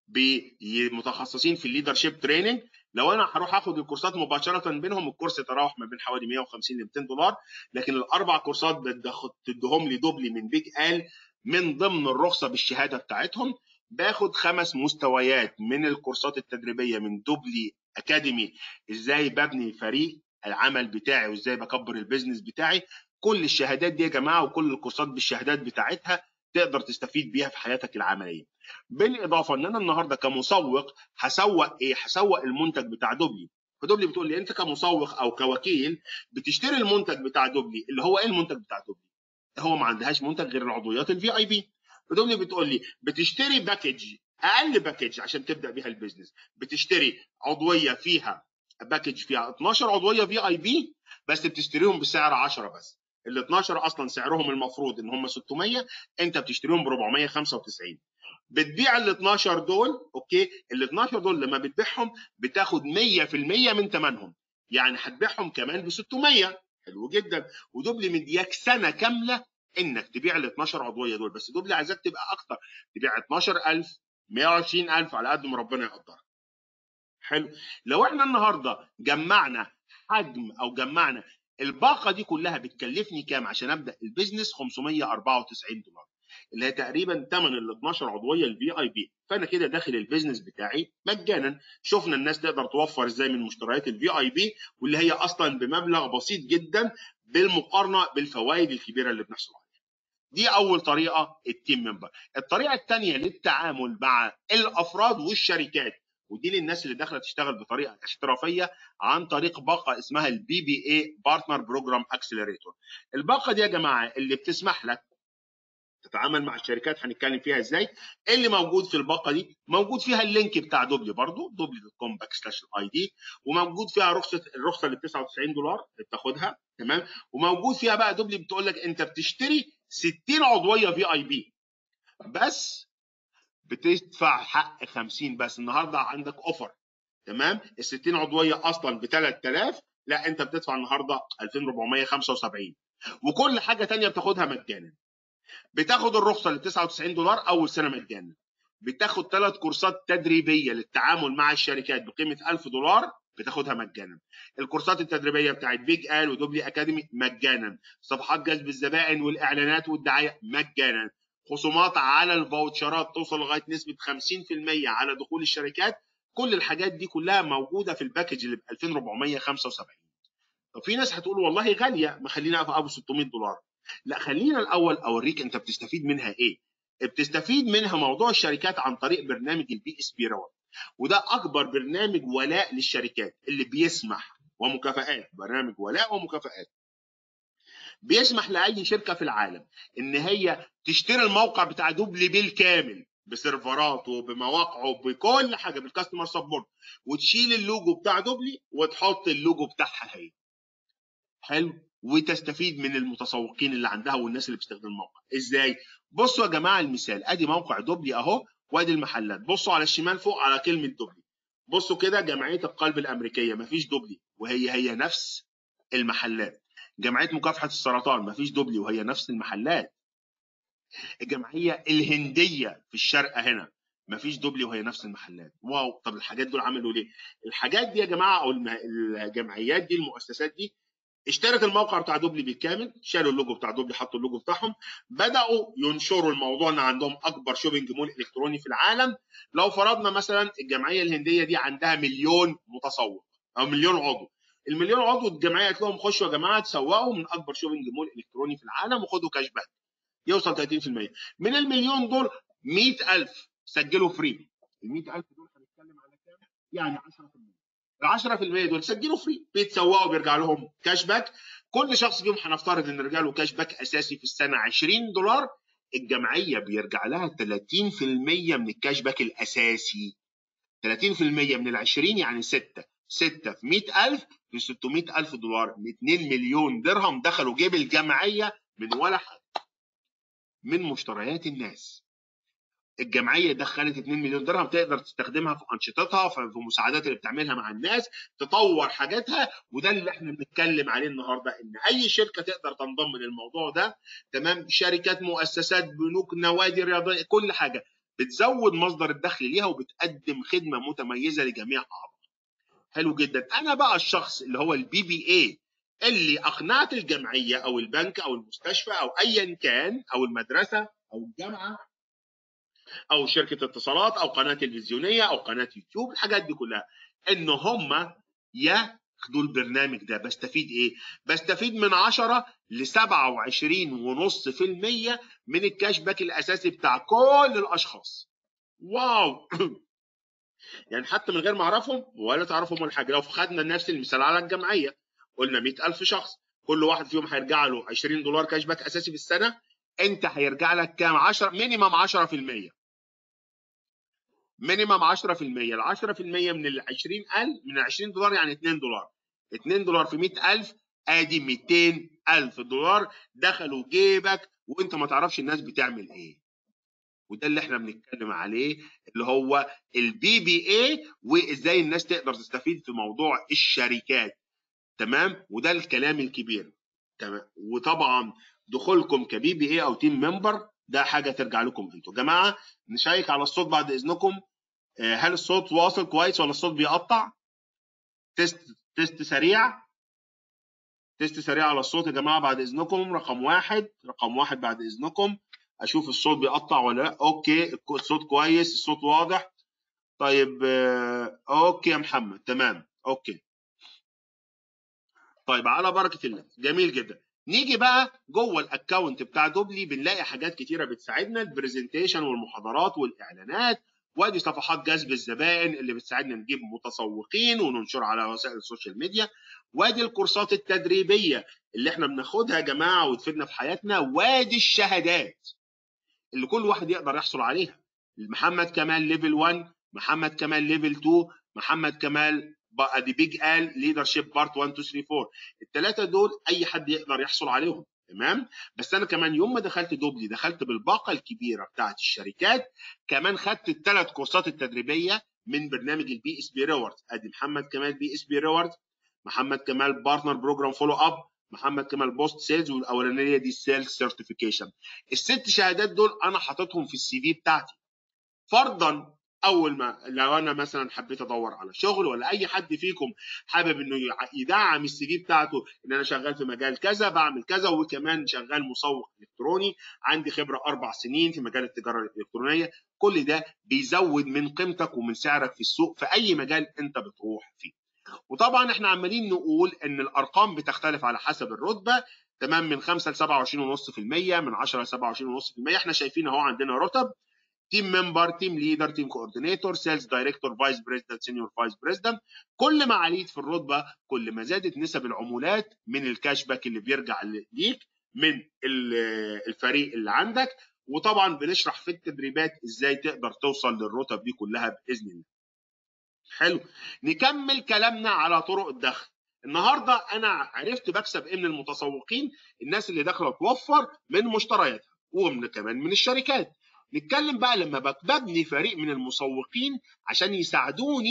متخصصين في الليدرشيب تريننج لو انا هروح اخد الكورسات مباشره بينهم الكورس يتراوح ما بين حوالي 150 ل 200 دولار لكن الاربع كورسات بتديهم لي دوبلي من بيج ال من ضمن الرخصه بالشهاده بتاعتهم باخد خمس مستويات من الكورسات التدريبيه من دوبلي اكاديمي ازاي ببني فريق العمل بتاعي وازاي بكبر البيزنس بتاعي كل الشهادات دي يا جماعه وكل الكورسات بالشهادات بتاعتها تقدر تستفيد بيها في حياتك العمليه بالاضافه ان انا النهارده كمسوق هسوق ايه هسوق المنتج بتاع دوبلي فدوبلي بتقول لي انت كمسوق او كوكيل بتشتري المنتج بتاع دوبلي اللي هو ايه المنتج بتاع دوبلي هو ما عندهاش منتج غير العضويات الفي اي بي فدوبلي بتقول لي بتشتري باكج اقل باكج عشان تبدا بيها البيزنس بتشتري عضويه فيها باكج فيها 12 عضويه في اي بي بس بتشتريهم بسعر 10 بس ال 12 اصلا سعرهم المفروض ان هم 600 انت بتشتريهم ب 495 بتبيع ال 12 دول اوكي ال 12 دول لما بتبيعهم بتاخد 100% من ثمنهم يعني هتبيعهم كمان ب 600 حلو جدا ودوبلي مدياك سنه كامله انك تبيع ال 12 عضويه دول بس دوبلي عايزاك تبقى اكتر تبيع 12000 120000 على قد ما ربنا يقدرك حلو لو احنا النهارده جمعنا حجم او جمعنا الباقه دي كلها بتكلفني كام عشان ابدا البيزنس 594 دولار اللي هي تقريبا ثمن ال 12 عضويه الفي اي بي فانا كده داخل البيزنس بتاعي مجانا شفنا الناس تقدر توفر ازاي من مشتريات الفي اي بي واللي هي اصلا بمبلغ بسيط جدا بالمقارنه بالفوائد الكبيره اللي بنحصل عليها دي اول طريقه التيم ممبر الطريقه الثانيه للتعامل مع الافراد والشركات ودي للناس اللي داخله تشتغل بطريقه احترافيه عن طريق باقه اسمها البي بي اي بارتنر بروجرام اكسلريتور الباقه دي يا جماعه اللي بتسمح لك تتعامل مع الشركات هنتكلم فيها ازاي اللي موجود في الباقه دي موجود فيها اللينك بتاع دوبلي برضو دوبلي دوت كوم باك سلاش الاي دي وموجود فيها رخصه الرخصه اللي ب 99 دولار اللي بتاخدها تمام وموجود فيها بقى دوبلي بتقول لك انت بتشتري 60 عضويه في اي بي بس بتدفع حق 50 بس النهارده عندك اوفر تمام ال 60 عضويه اصلا ب 3000 لا انت بتدفع النهارده 2475 وكل حاجه ثانيه بتاخدها مجانا بتاخد الرخصه ل 99 دولار اول سنه مجانا بتاخد ثلاث كورسات تدريبيه للتعامل مع الشركات بقيمه 1000 دولار بتاخدها مجانا الكورسات التدريبيه بتاعت بيج ال ودوبلي اكاديمي مجانا صفحات جذب الزبائن والاعلانات والدعايه مجانا خصومات على الفاوتشرات توصل لغايه نسبه 50% على دخول الشركات كل الحاجات دي كلها موجوده في الباكج اللي ب 2475 طب في ناس هتقول والله غاليه ما خلينا في ابو 600 دولار لا خلينا الاول اوريك انت بتستفيد منها ايه بتستفيد منها موضوع الشركات عن طريق برنامج البي اس بي راوند وده اكبر برنامج ولاء للشركات اللي بيسمح ومكافآت برنامج ولاء ومكافآت بيسمح لاي شركه في العالم ان هي تشتري الموقع بتاع دوبلي بالكامل بسيرفراته بمواقعه بكل حاجه بالكاستمر سبورت وتشيل اللوجو بتاع دوبلي وتحط اللوجو بتاعها هي حلو وتستفيد من المتسوقين اللي عندها والناس اللي بتستخدم الموقع ازاي بصوا يا جماعه المثال ادي موقع دوبلي اهو وادي المحلات بصوا على الشمال فوق على كلمه دوبلي بصوا كده جمعيه القلب الامريكيه مفيش دوبلي وهي هي نفس المحلات جمعيه مكافحه السرطان مفيش دوبلي وهي نفس المحلات الجمعيه الهنديه في الشرق هنا مفيش دوبلي وهي نفس المحلات واو طب الحاجات دول عملوا ليه الحاجات دي يا جماعه او الجمعيات دي المؤسسات دي اشترت الموقع بتاع دوبلي بالكامل شالوا اللوجو بتاع دوبلي حطوا اللوجو بتاعهم بداوا ينشروا الموضوع ان عندهم اكبر شوبينج مول الكتروني في العالم لو فرضنا مثلا الجمعيه الهنديه دي عندها مليون متسوق او مليون عضو المليون عضو الجمعيه قالت لهم خشوا يا جماعه تسوقوا من اكبر شوبينج مول الكتروني في العالم وخدوا كاش باك يوصل 30% من المليون دول 100000 سجلوا فري ال 100000 دول هنتكلم على كام؟ يعني 10% ال 10% دول سجلوا فري بيتسوقوا بيرجع لهم كاش باك كل شخص فيهم هنفترض ان رجع له كاش باك اساسي في السنه 20 دولار الجمعيه بيرجع لها 30% من الكاش باك الاساسي 30% من ال 20 يعني 6 6 في 100000 ب 600000 دولار ب 2 مليون درهم دخلوا جيب الجمعيه من ولا حاجه من مشتريات الناس الجمعيه دخلت 2 مليون درهم تقدر تستخدمها في انشطتها في المساعدات اللي بتعملها مع الناس تطور حاجاتها وده اللي احنا بنتكلم عليه النهارده ان اي شركه تقدر تنضم للموضوع ده تمام شركات مؤسسات بنوك نوادي رياضيه كل حاجه بتزود مصدر الدخل ليها وبتقدم خدمه متميزه لجميع اعضاء حلو جدا انا بقى الشخص اللي هو البي بي اي اللي اقنعت الجمعيه او البنك او المستشفى او ايا كان او المدرسه او الجامعه او شركه اتصالات او قناه تلفزيونيه او قناه يوتيوب الحاجات دي كلها ان هم ياخدوا البرنامج ده بستفيد ايه؟ بستفيد من 10 ل 27.5% من الكاش باك الاساسي بتاع كل الاشخاص. واو يعني حتى من غير ما اعرفهم ولا تعرفهم ولا حاجه لو خدنا نفس المثال على الجمعيه قلنا 100000 شخص كل واحد فيهم هيرجع له 20 دولار كاش باك اساسي في السنه انت هيرجع لك كام 10 مينيمم 10% مينيمم 10% ال 10% من ال 20000 من ال 20 دولار يعني 2 دولار 2 دولار في 100000 ادي 200000 دولار دخلوا جيبك وانت ما تعرفش الناس بتعمل ايه وده اللي احنا بنتكلم عليه اللي هو البي بي اي وازاي الناس تقدر تستفيد في موضوع الشركات تمام وده الكلام الكبير تمام وطبعا دخولكم كبي بي اي او تيم ممبر ده حاجه ترجع لكم انتوا جماعه نشيك على الصوت بعد اذنكم هل الصوت واصل كويس ولا الصوت بيقطع تيست تيست سريع تيست سريع على الصوت يا جماعه بعد اذنكم رقم واحد رقم واحد بعد اذنكم اشوف الصوت بيقطع ولا لا اوكي الصوت كويس الصوت واضح طيب اوكي يا محمد تمام اوكي طيب على بركه الله جميل جدا نيجي بقى جوه الاكونت بتاع دوبلي بنلاقي حاجات كتيره بتساعدنا البرزنتيشن والمحاضرات والاعلانات وادي صفحات جذب الزبائن اللي بتساعدنا نجيب متسوقين وننشر على وسائل السوشيال ميديا وادي الكورسات التدريبيه اللي احنا بناخدها يا جماعه وتفيدنا في حياتنا وادي الشهادات اللي كل واحد يقدر يحصل عليها محمد كمال ليفل 1 محمد كمال ليفل 2 محمد كمال ادي بيج ال ليدرشيب بارت 1 2 3 4 الثلاثه دول اي حد يقدر يحصل عليهم تمام بس انا كمان يوم ما دخلت دوبلي دخلت بالباقه الكبيره بتاعت الشركات كمان خدت الثلاث كورسات التدريبيه من برنامج البي اس بي ريورد ادي محمد كمال بي اس بي ريورد محمد كمال بارتنر بروجرام فولو اب محمد كمال بوست سيلز والاولانيه دي سيلز سيرتيفيكيشن الست شهادات دول انا حاططهم في السي في بتاعتي فرضا اول ما لو انا مثلا حبيت ادور على شغل ولا اي حد فيكم حابب انه يدعم السي في بتاعته ان انا شغال في مجال كذا بعمل كذا وكمان شغال مسوق الكتروني عندي خبره اربع سنين في مجال التجاره الالكترونيه كل ده بيزود من قيمتك ومن سعرك في السوق في اي مجال انت بتروح فيه وطبعا احنا عمالين نقول ان الارقام بتختلف على حسب الرتبه تمام من 5 ل 27.5% من 10 ل 27.5% احنا شايفين اهو عندنا رتب تيم ممبر تيم ليدر تيم كوردينيتور سيلز دايركتور فايس بريزيدنت سينيور فايس بريزيدنت كل ما عليت في الرتبه كل ما زادت نسب العمولات من الكاش باك اللي بيرجع ليك من الفريق اللي عندك وطبعا بنشرح في التدريبات ازاي تقدر توصل للرتب دي كلها باذن الله حلو نكمل كلامنا على طرق الدخل النهارده انا عرفت بكسب ايه من المتسوقين الناس اللي داخله توفر من مشترياتها ومن كمان من الشركات نتكلم بقى لما ببني فريق من المسوقين عشان يساعدوني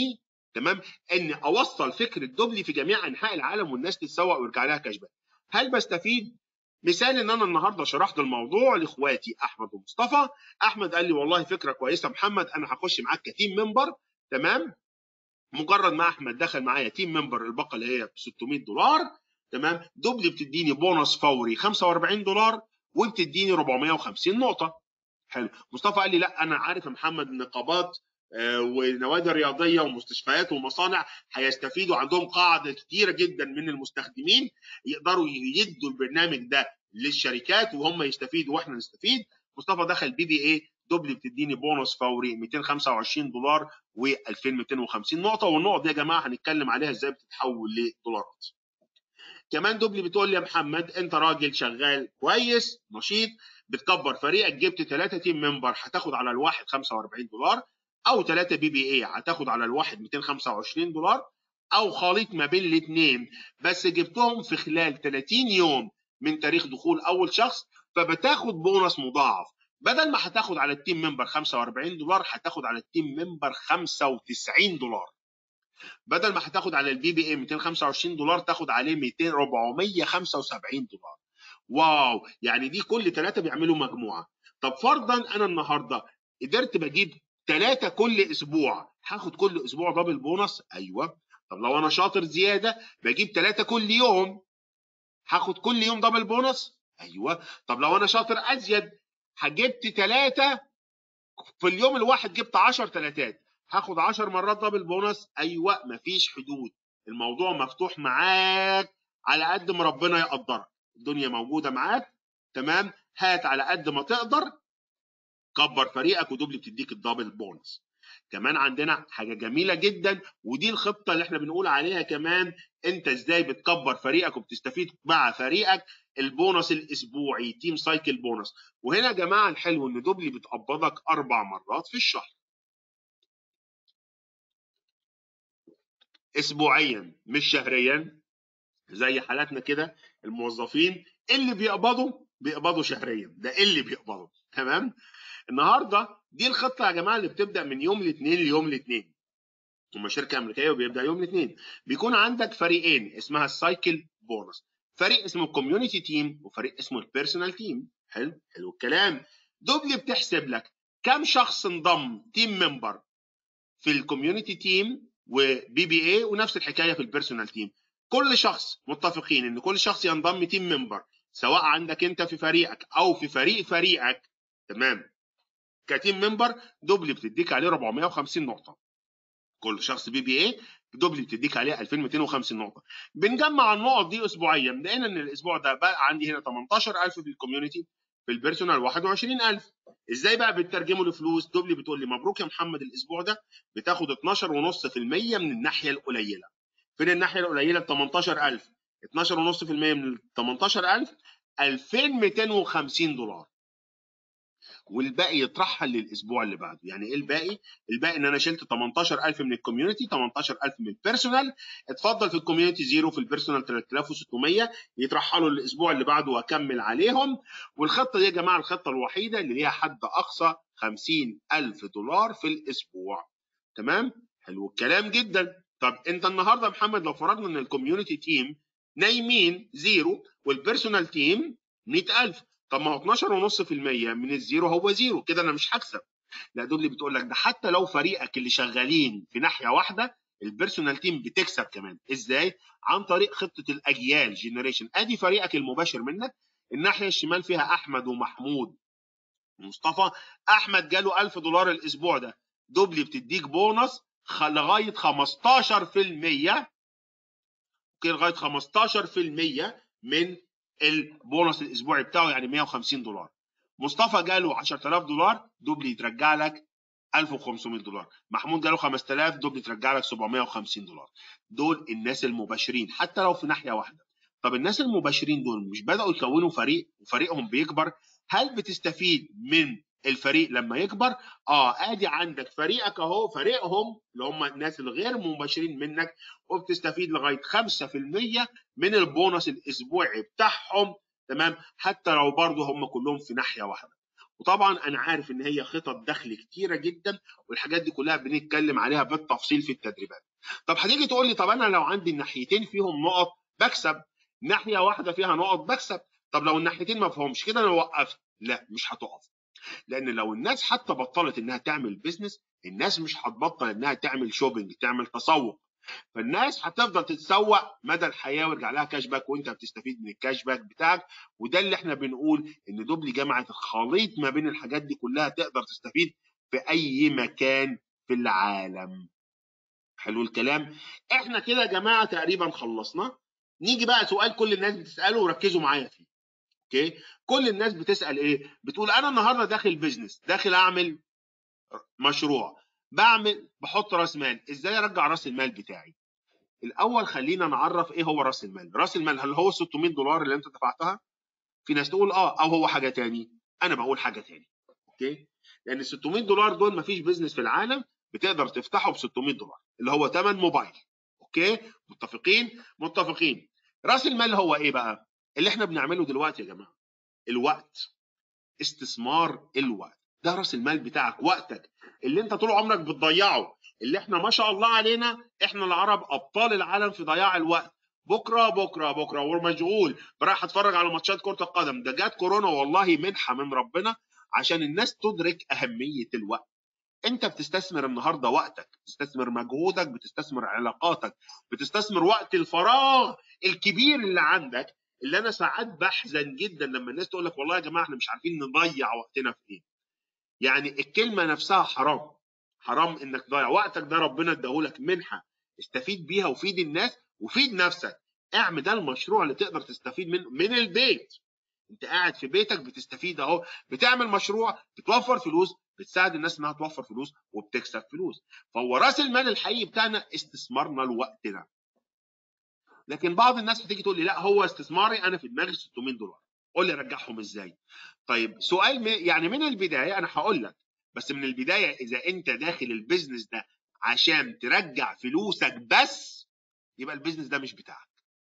تمام ان اوصل فكره دوبلي في جميع انحاء العالم والناس تتسوق ويرجع لها كاشباك هل بستفيد مثال ان انا النهارده شرحت الموضوع لاخواتي احمد ومصطفى احمد قال لي والله فكره كويسه محمد انا هخش معاك كتيم ممبر تمام مجرد ما احمد دخل معايا تيم ممبر الباقه اللي هي ب 600 دولار تمام دوبلي بتديني بونص فوري 45 دولار وبتديني 450 نقطه حلو مصطفى قال لي لا انا عارف يا محمد النقابات آه، ونوادي رياضيه ومستشفيات ومصانع هيستفيدوا عندهم قاعده كتيره جدا من المستخدمين يقدروا يدوا البرنامج ده للشركات وهم يستفيدوا واحنا نستفيد مصطفى دخل بي بي اي دوبلي بتديني بونص فوري 225 دولار و2250 نقطه والنقط دي يا جماعه هنتكلم عليها ازاي بتتحول لدولارات كمان دوبلي بتقول لي يا محمد انت راجل شغال كويس نشيط بتكبر فريقك جبت ثلاثه تيم ممبر هتاخد على الواحد 45 دولار او ثلاثه بي بي اي هتاخد على الواحد 225 دولار او خليط ما بين الاثنين بس جبتهم في خلال 30 يوم من تاريخ دخول اول شخص فبتاخد بونص مضاعف بدل ما هتاخد على التيم ممبر 45 دولار هتاخد على التيم ممبر 95 دولار بدل ما هتاخد على البي بي اي 225 دولار تاخد عليه 200 475 دولار واو يعني دي كل ثلاثه بيعملوا مجموعه طب فرضا انا النهارده قدرت بجيب ثلاثه كل اسبوع هاخد كل اسبوع دبل بونص ايوه طب لو انا شاطر زياده بجيب ثلاثه كل يوم هاخد كل يوم دبل بونص ايوه طب لو انا شاطر ازيد جبت ثلاثه في اليوم الواحد جبت 10 ثلاثات هاخد 10 مرات دبل بونص ايوه مفيش حدود الموضوع مفتوح معاك على قد ما ربنا يقدرك الدنيا موجوده معاك تمام هات على قد ما تقدر كبر فريقك ودوبلي بتديك الدبل بونص كمان عندنا حاجه جميله جدا ودي الخطه اللي احنا بنقول عليها كمان انت ازاي بتكبر فريقك وبتستفيد مع فريقك البونص الاسبوعي تيم سايكل بونص وهنا يا جماعه الحلو ان دوبلي بتقبضك اربع مرات في الشهر اسبوعيا مش شهريا زي حالاتنا كده الموظفين اللي بيقبضوا بيقبضوا شهريا ده اللي بيقبضوا تمام النهارده دي الخطه يا جماعه اللي بتبدا من يوم الاثنين ليوم الاثنين هم شركه امريكيه وبيبدا يوم الاثنين بيكون عندك فريقين اسمها السايكل بونص فريق اسمه الكوميونتي تيم وفريق اسمه البيرسونال تيم حلو حلو الكلام دوبلي بتحسب لك كم شخص انضم تيم ممبر في الكوميونتي تيم وبي بي اي ونفس الحكايه في البيرسونال تيم كل شخص متفقين ان كل شخص ينضم تيم ممبر سواء عندك انت في فريقك او في فريق فريقك تمام كتيم ممبر دوبلي بتديك عليه 450 نقطه كل شخص بي بي اي دوبلي بتديك عليه 2250 نقطه بنجمع النقط دي اسبوعيا لقينا ان الاسبوع ده بقى عندي هنا 18000 في الكوميونتي في البيرسونال 21000 ازاي بقى بتترجمه لفلوس دوبلي بتقول لي مبروك يا محمد الاسبوع ده بتاخد 12.5% من الناحيه القليله فين الناحيه القليله ب 18000 12.5% من ال 18000 2250 دولار والباقي يترحل للاسبوع اللي بعده يعني ايه الباقي الباقي ان انا شلت 18000 من الكوميونتي 18000 من البيرسونال اتفضل في الكوميونتي زيرو في البيرسونال 3600 يترحلوا للاسبوع اللي بعده واكمل عليهم والخطه دي يا جماعه الخطه الوحيده اللي ليها حد اقصى 50000 دولار في الاسبوع تمام حلو الكلام جدا طب انت النهارده محمد لو فرضنا ان الكوميونتي تيم نايمين زيرو والبيرسونال تيم 100000 طب ما هو 12.5% من الزيرو هو زيرو كده انا مش هكسب لا دول اللي بتقول لك ده حتى لو فريقك اللي شغالين في ناحيه واحده البيرسونال تيم بتكسب كمان ازاي عن طريق خطه الاجيال جنريشن ادي فريقك المباشر منك الناحيه الشمال فيها احمد ومحمود ومصطفى احمد جاله 1000 دولار الاسبوع ده دوبلي بتديك بونص لغايه 15% لغايه 15% من البونص الاسبوعي بتاعه يعني 150 دولار مصطفى جاله 10000 دولار دوبلي يترجع لك 1500 دولار محمود جاله 5000 دوبلي يترجع لك 750 دولار دول الناس المباشرين حتى لو في ناحيه واحده طب الناس المباشرين دول مش بداوا يكونوا فريق وفريقهم بيكبر هل بتستفيد من الفريق لما يكبر اه ادي عندك فريقك اهو فريقهم اللي هم الناس الغير مباشرين منك وبتستفيد لغايه 5% من البونص الاسبوعي بتاعهم تمام حتى لو برضه هم كلهم في ناحيه واحده وطبعا انا عارف ان هي خطط دخل كتيره جدا والحاجات دي كلها بنتكلم عليها بالتفصيل في التدريبات طب هتيجي تقول لي طب انا لو عندي الناحيتين فيهم نقط بكسب ناحيه واحده فيها نقط بكسب طب لو الناحيتين ما فيهمش كده انا وقفت لا مش هتقف لان لو الناس حتى بطلت انها تعمل بيزنس الناس مش هتبطل انها تعمل شوبينج تعمل تسوق فالناس هتفضل تتسوق مدى الحياه ويرجع لها كاش باك وانت بتستفيد من الكاش باك بتاعك وده اللي احنا بنقول ان دوبلي جمعت الخليط ما بين الحاجات دي كلها تقدر تستفيد في اي مكان في العالم حلو الكلام احنا كده يا جماعه تقريبا خلصنا نيجي بقى سؤال كل الناس بتساله وركزوا معايا فيه اوكي كل الناس بتسال ايه بتقول انا النهارده داخل بيزنس داخل اعمل مشروع بعمل بحط راس مال ازاي ارجع راس المال بتاعي الاول خلينا نعرف ايه هو راس المال راس المال هل هو 600 دولار اللي انت دفعتها في ناس تقول اه او هو حاجه تاني انا بقول حاجه تاني اوكي لان ال 600 دولار دول مفيش بيزنس في العالم بتقدر تفتحه ب 600 دولار اللي هو ثمن موبايل اوكي متفقين متفقين راس المال هو ايه بقى اللي احنا بنعمله دلوقتي يا جماعه الوقت استثمار الوقت ده راس المال بتاعك وقتك اللي انت طول عمرك بتضيعه اللي احنا ما شاء الله علينا احنا العرب ابطال العالم في ضياع الوقت بكره بكره بكره ومشغول رايح اتفرج على ماتشات كره القدم ده جات كورونا والله منحه من ربنا عشان الناس تدرك اهميه الوقت انت بتستثمر النهارده وقتك بتستثمر مجهودك بتستثمر علاقاتك بتستثمر وقت الفراغ الكبير اللي عندك اللي انا ساعات بحزن جدا لما الناس تقول لك والله يا جماعه احنا مش عارفين نضيع وقتنا في ايه يعني الكلمه نفسها حرام حرام انك تضيع وقتك ده ربنا اداهولك منحه استفيد بيها وفيد الناس وفيد نفسك اعمل ده المشروع اللي تقدر تستفيد منه من البيت انت قاعد في بيتك بتستفيد اهو بتعمل مشروع بتوفر فلوس بتساعد الناس انها توفر فلوس وبتكسب فلوس فهو راس المال الحقيقي بتاعنا استثمارنا لوقتنا لكن بعض الناس بتيجي تقول لي لا هو استثماري انا في دماغي 600 دولار قول لي رجعهم ازاي طيب سؤال يعني من البدايه انا هقول لك بس من البدايه اذا انت داخل البيزنس ده عشان ترجع فلوسك بس يبقى البيزنس ده مش بتاعك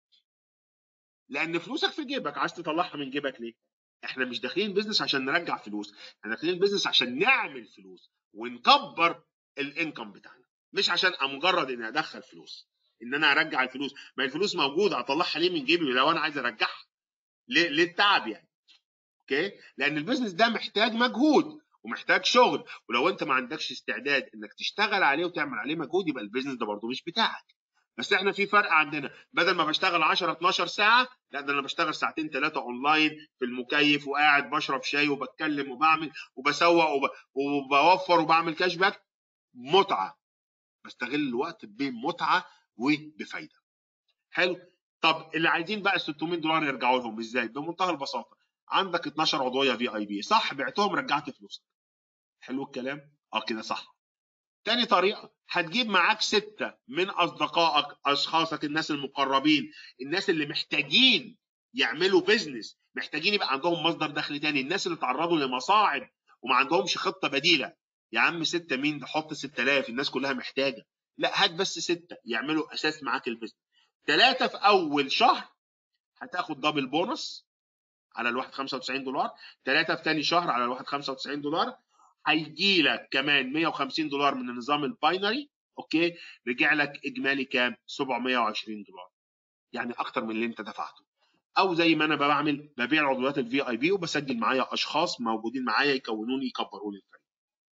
لان فلوسك في جيبك عايز تطلعها من جيبك ليه احنا مش داخلين بيزنس عشان نرجع فلوس احنا داخلين بيزنس عشان نعمل فلوس ونكبر الانكم بتاعنا مش عشان مجرد اني ادخل فلوس ان انا ارجع الفلوس ما الفلوس موجوده اطلعها ليه من جيبي لو انا عايز ارجعها ليه للتعب يعني اوكي لان البيزنس ده محتاج مجهود ومحتاج شغل ولو انت ما عندكش استعداد انك تشتغل عليه وتعمل عليه مجهود يبقى البيزنس ده برضه مش بتاعك بس احنا في فرق عندنا بدل ما بشتغل 10 12 ساعه لا ده انا بشتغل ساعتين ثلاثه اونلاين في المكيف وقاعد بشرب شاي وبتكلم وبعمل وبسوق وب... وبوفر وبعمل كاش باك متعه بستغل الوقت بمتعه وبفايده حلو طب اللي عايزين بقى ال 600 دولار يرجعوا لهم ازاي بمنتهى البساطه عندك 12 عضويه في اي بي صح بعتهم رجعت فلوسك حلو الكلام اه كده صح تاني طريقة هتجيب معاك ستة من أصدقائك أشخاصك الناس المقربين الناس اللي محتاجين يعملوا بيزنس محتاجين يبقى عندهم مصدر دخل تاني الناس اللي تعرضوا لمصاعب وما عندهمش خطة بديلة يا عم ستة مين ده حط 6000 الناس كلها محتاجة لا هات بس ستة يعملوا أساس معاك البيزنس ثلاثة في أول شهر هتاخد دبل بونص على الواحد 95 دولار ثلاثة في ثاني شهر على الواحد 95 دولار هيجي لك كمان 150 دولار من النظام الباينري اوكي رجع لك اجمالي كام 720 دولار يعني اكتر من اللي انت دفعته او زي ما انا بعمل ببيع عضويات الفي اي بي وبسجل معايا اشخاص موجودين معايا يكونوني يكبروا لي الفريق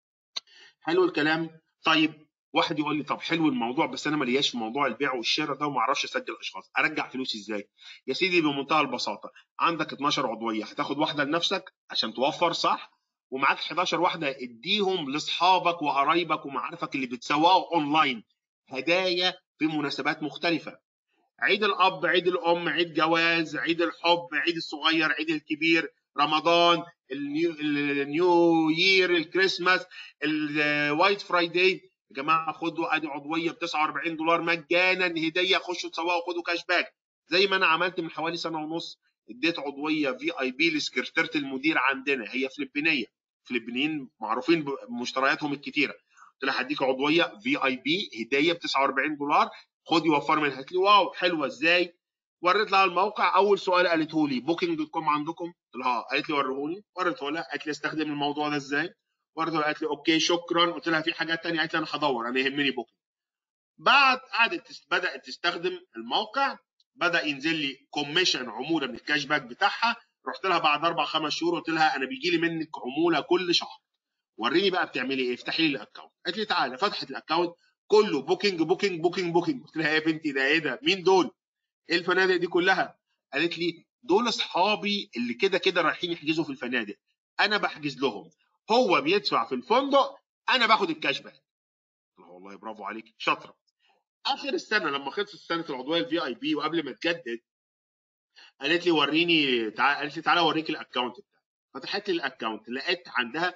حلو الكلام طيب واحد يقول لي طب حلو الموضوع بس انا مالياش في موضوع البيع والشراء ده وما اعرفش اسجل اشخاص ارجع فلوسي ازاي يا سيدي بمنتهى البساطه عندك 12 عضويه هتاخد واحده لنفسك عشان توفر صح ومعاك 11 واحده اديهم لاصحابك وقرايبك ومعارفك اللي بتسوقوا اونلاين هدايا في مناسبات مختلفه عيد الاب عيد الام عيد جواز عيد الحب عيد الصغير عيد الكبير رمضان النيو, النيو يير الكريسماس الوايت فرايداي يا جماعه خدوا ادي عضويه ب 49 دولار مجانا هديه خشوا تسوقوا خدوا كاش باك زي ما انا عملت من حوالي سنه ونص اديت عضويه في اي بي لسكرتيره المدير عندنا هي فلبينيه فلبينيين معروفين بمشترياتهم الكتيره قلت لها هديك عضويه في اي بي هديه ب 49 دولار خدي وفر منها قالت لي واو حلوه ازاي وريت لها الموقع اول سؤال قالته لي بوكينج دوت كوم عندكم قلت لها قالت لي وريهوني وريته لها قالت لي استخدم الموضوع ده ازاي وريته قالت لي اوكي شكرا قلت لها في حاجات ثانيه قالت لي انا هدور انا يهمني بوكينج بعد قعدت بدات تستخدم الموقع بدا ينزل لي كوميشن عموله من الكاش باك بتاعها رحت لها بعد اربع خمس شهور قلت لها انا بيجي لي منك عموله كل شهر وريني بقى بتعملي ايه افتحي لي الاكونت قالت لي تعالى فتحت الاكونت كله بوكينج بوكينج بوكينج بوكينج قلت لها يا بنتي ده ايه ده مين دول ايه الفنادق دي كلها قالت لي دول اصحابي اللي كده كده رايحين يحجزوا في الفنادق انا بحجز لهم هو بيدفع في الفندق انا باخد الكاش باك والله برافو عليك شاطره اخر السنه لما خلصت سنه العضويه الفي اي بي وقبل ما تجدد قالت لي وريني تعال قالت لي تعالى اوريك الاكونت بتاعي فتحت لي الاكونت لقيت عندها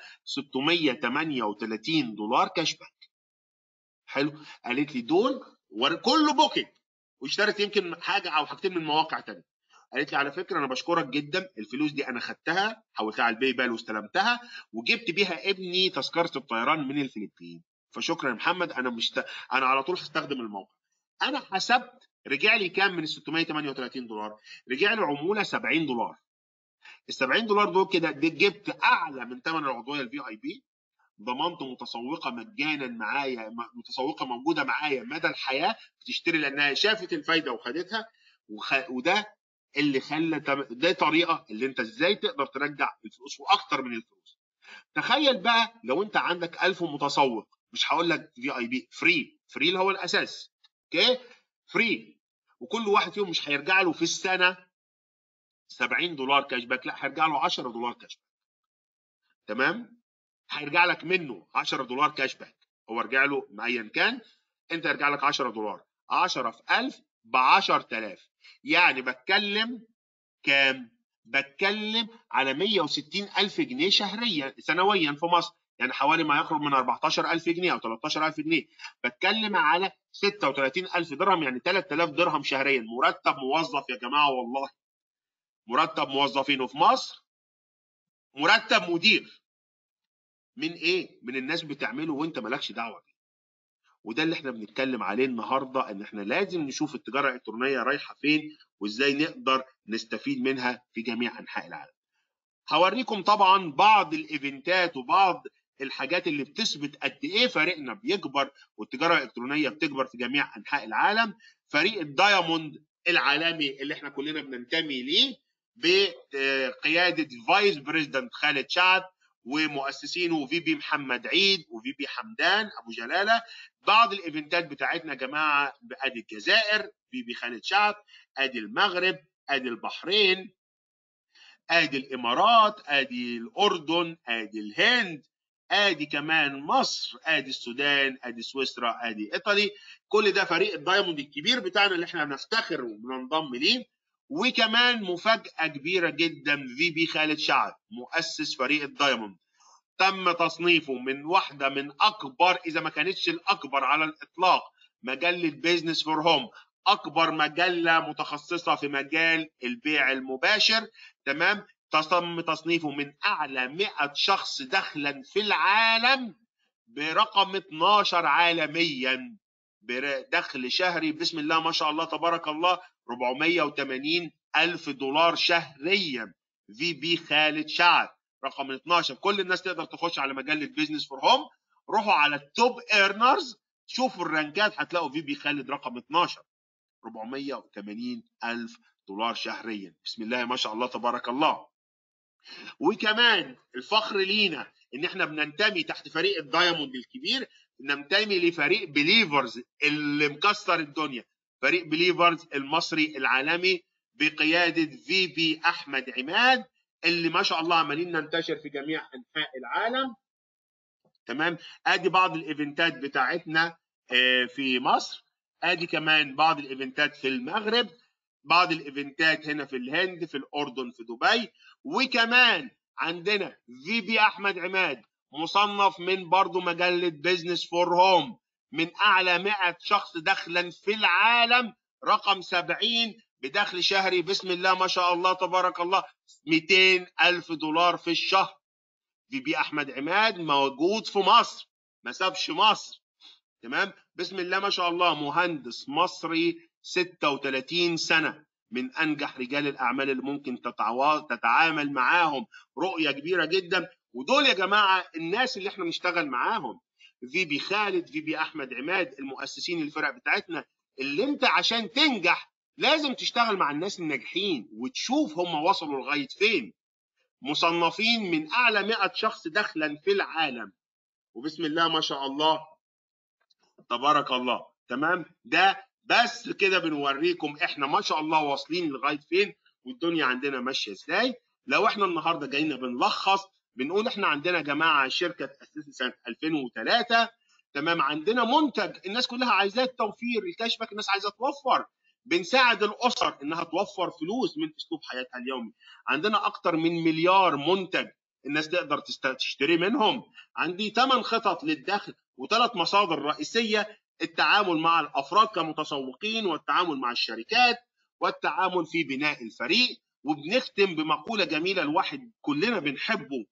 638 دولار كاش باك حلو قالت لي دول كله بوكينج واشترت يمكن حاجه او حاجتين من مواقع تانية قالت لي على فكره انا بشكرك جدا الفلوس دي انا خدتها حولتها على الباي بال واستلمتها وجبت بيها ابني تذكره الطيران من الفلبين فشكرا يا محمد انا مش انا على طول هستخدم الموقع انا حسبت رجع لي كام من ال 638 دولار رجع لي عموله 70 دولار ال 70 دولار دول كده جبت اعلى من ثمن العضويه الفي اي بي ضمنت متسوقه مجانا معايا متسوقه موجوده معايا مدى الحياه بتشتري لانها شافت الفايده وخدتها وخ... وده اللي خلى ده طريقه اللي انت ازاي تقدر ترجع الفلوس واكتر من الفلوس تخيل بقى لو انت عندك 1000 متسوق مش هقول لك في اي بي فري فري اللي هو الاساس اوكي فري وكل واحد فيهم مش هيرجع له في السنه 70 دولار كاش باك لا هيرجع له 10 دولار كاش باك تمام هيرجع لك منه 10 دولار كاش باك هو رجع له ايا كان انت يرجع لك 10 دولار 10 في 1000 ب 10000 يعني بتكلم كام بتكلم على 160 ألف جنيه شهريا سنويا في مصر يعني حوالي ما يقرب من 14000 جنيه او 13000 جنيه بتكلم على 36000 درهم يعني 3000 درهم شهريا مرتب موظف يا جماعه والله مرتب موظفينه في مصر مرتب مدير من ايه من الناس بتعمله وانت مالكش دعوه بيه وده اللي احنا بنتكلم عليه النهارده ان احنا لازم نشوف التجاره الالكترونيه رايحه فين وازاي نقدر نستفيد منها في جميع انحاء العالم هوريكم طبعا بعض الايفنتات وبعض الحاجات اللي بتثبت قد ايه فريقنا بيكبر والتجاره الالكترونيه بتكبر في جميع انحاء العالم فريق الدايموند العالمي اللي احنا كلنا بننتمي ليه بقياده فايس بريزيدنت خالد شعب ومؤسسينه في بي محمد عيد وفي بي حمدان ابو جلاله بعض الايفنتات بتاعتنا يا جماعه ادي الجزائر في بي خالد شعب ادي المغرب ادي البحرين ادي الامارات ادي الاردن ادي الهند ادي كمان مصر ادي السودان ادي سويسرا ادي ايطالي كل ده فريق الدايموند الكبير بتاعنا اللي احنا بنفتخر وبننضم ليه وكمان مفاجاه كبيره جدا في بي خالد شعب مؤسس فريق الدايموند تم تصنيفه من واحده من اكبر اذا ما كانتش الاكبر على الاطلاق مجله بيزنس فور هوم اكبر مجله متخصصه في مجال البيع المباشر تمام تم تصنيفه من اعلى 100 شخص دخلا في العالم برقم 12 عالميا بدخل شهري بسم الله ما شاء الله تبارك الله 480 الف دولار شهريا في بي خالد شعب رقم 12 كل الناس تقدر تخش على مجله بيزنس فور هوم روحوا على التوب ايرنرز شوفوا الرانكات هتلاقوا في بي خالد رقم 12 480 الف دولار شهريا بسم الله ما شاء الله تبارك الله وكمان الفخر لينا ان احنا بننتمي تحت فريق الدايموند الكبير ننتمي لفريق بليفرز اللي مكسر الدنيا فريق بليفرز المصري العالمي بقياده في بي احمد عماد اللي ما شاء الله عمالين ننتشر في جميع انحاء العالم تمام ادي بعض الايفنتات بتاعتنا في مصر ادي كمان بعض الايفنتات في المغرب بعض الايفنتات هنا في الهند في الاردن في دبي وكمان عندنا في بي احمد عماد مصنف من برضه مجله بيزنس فور هوم من اعلى 100 شخص دخلا في العالم رقم 70 بدخل شهري بسم الله ما شاء الله تبارك الله 200 الف دولار في الشهر في بي احمد عماد موجود في مصر ما سابش مصر تمام بسم الله ما شاء الله مهندس مصري 36 سنه من انجح رجال الاعمال اللي ممكن تتعامل معاهم رؤيه كبيره جدا ودول يا جماعه الناس اللي احنا بنشتغل معاهم في بي خالد في بي احمد عماد المؤسسين الفرق بتاعتنا اللي انت عشان تنجح لازم تشتغل مع الناس الناجحين وتشوف هم وصلوا لغايه فين مصنفين من اعلى 100 شخص دخلا في العالم وبسم الله ما شاء الله تبارك الله تمام ده بس كده بنوريكم احنا ما شاء الله واصلين لغايه فين والدنيا عندنا ماشيه ازاي لو احنا النهارده جايين بنلخص بنقول احنا عندنا يا جماعه شركه تاسست سنه 2003 تمام عندنا منتج الناس كلها عايزاه التوفير الكاش باك الناس عايزه توفر بنساعد الاسر انها توفر فلوس من اسلوب حياتها اليومي عندنا اكتر من مليار منتج الناس تقدر تشتري منهم عندي ثمان خطط للدخل وثلاث مصادر رئيسيه التعامل مع الافراد كمتسوقين والتعامل مع الشركات والتعامل في بناء الفريق وبنختم بمقوله جميله الواحد كلنا بنحبه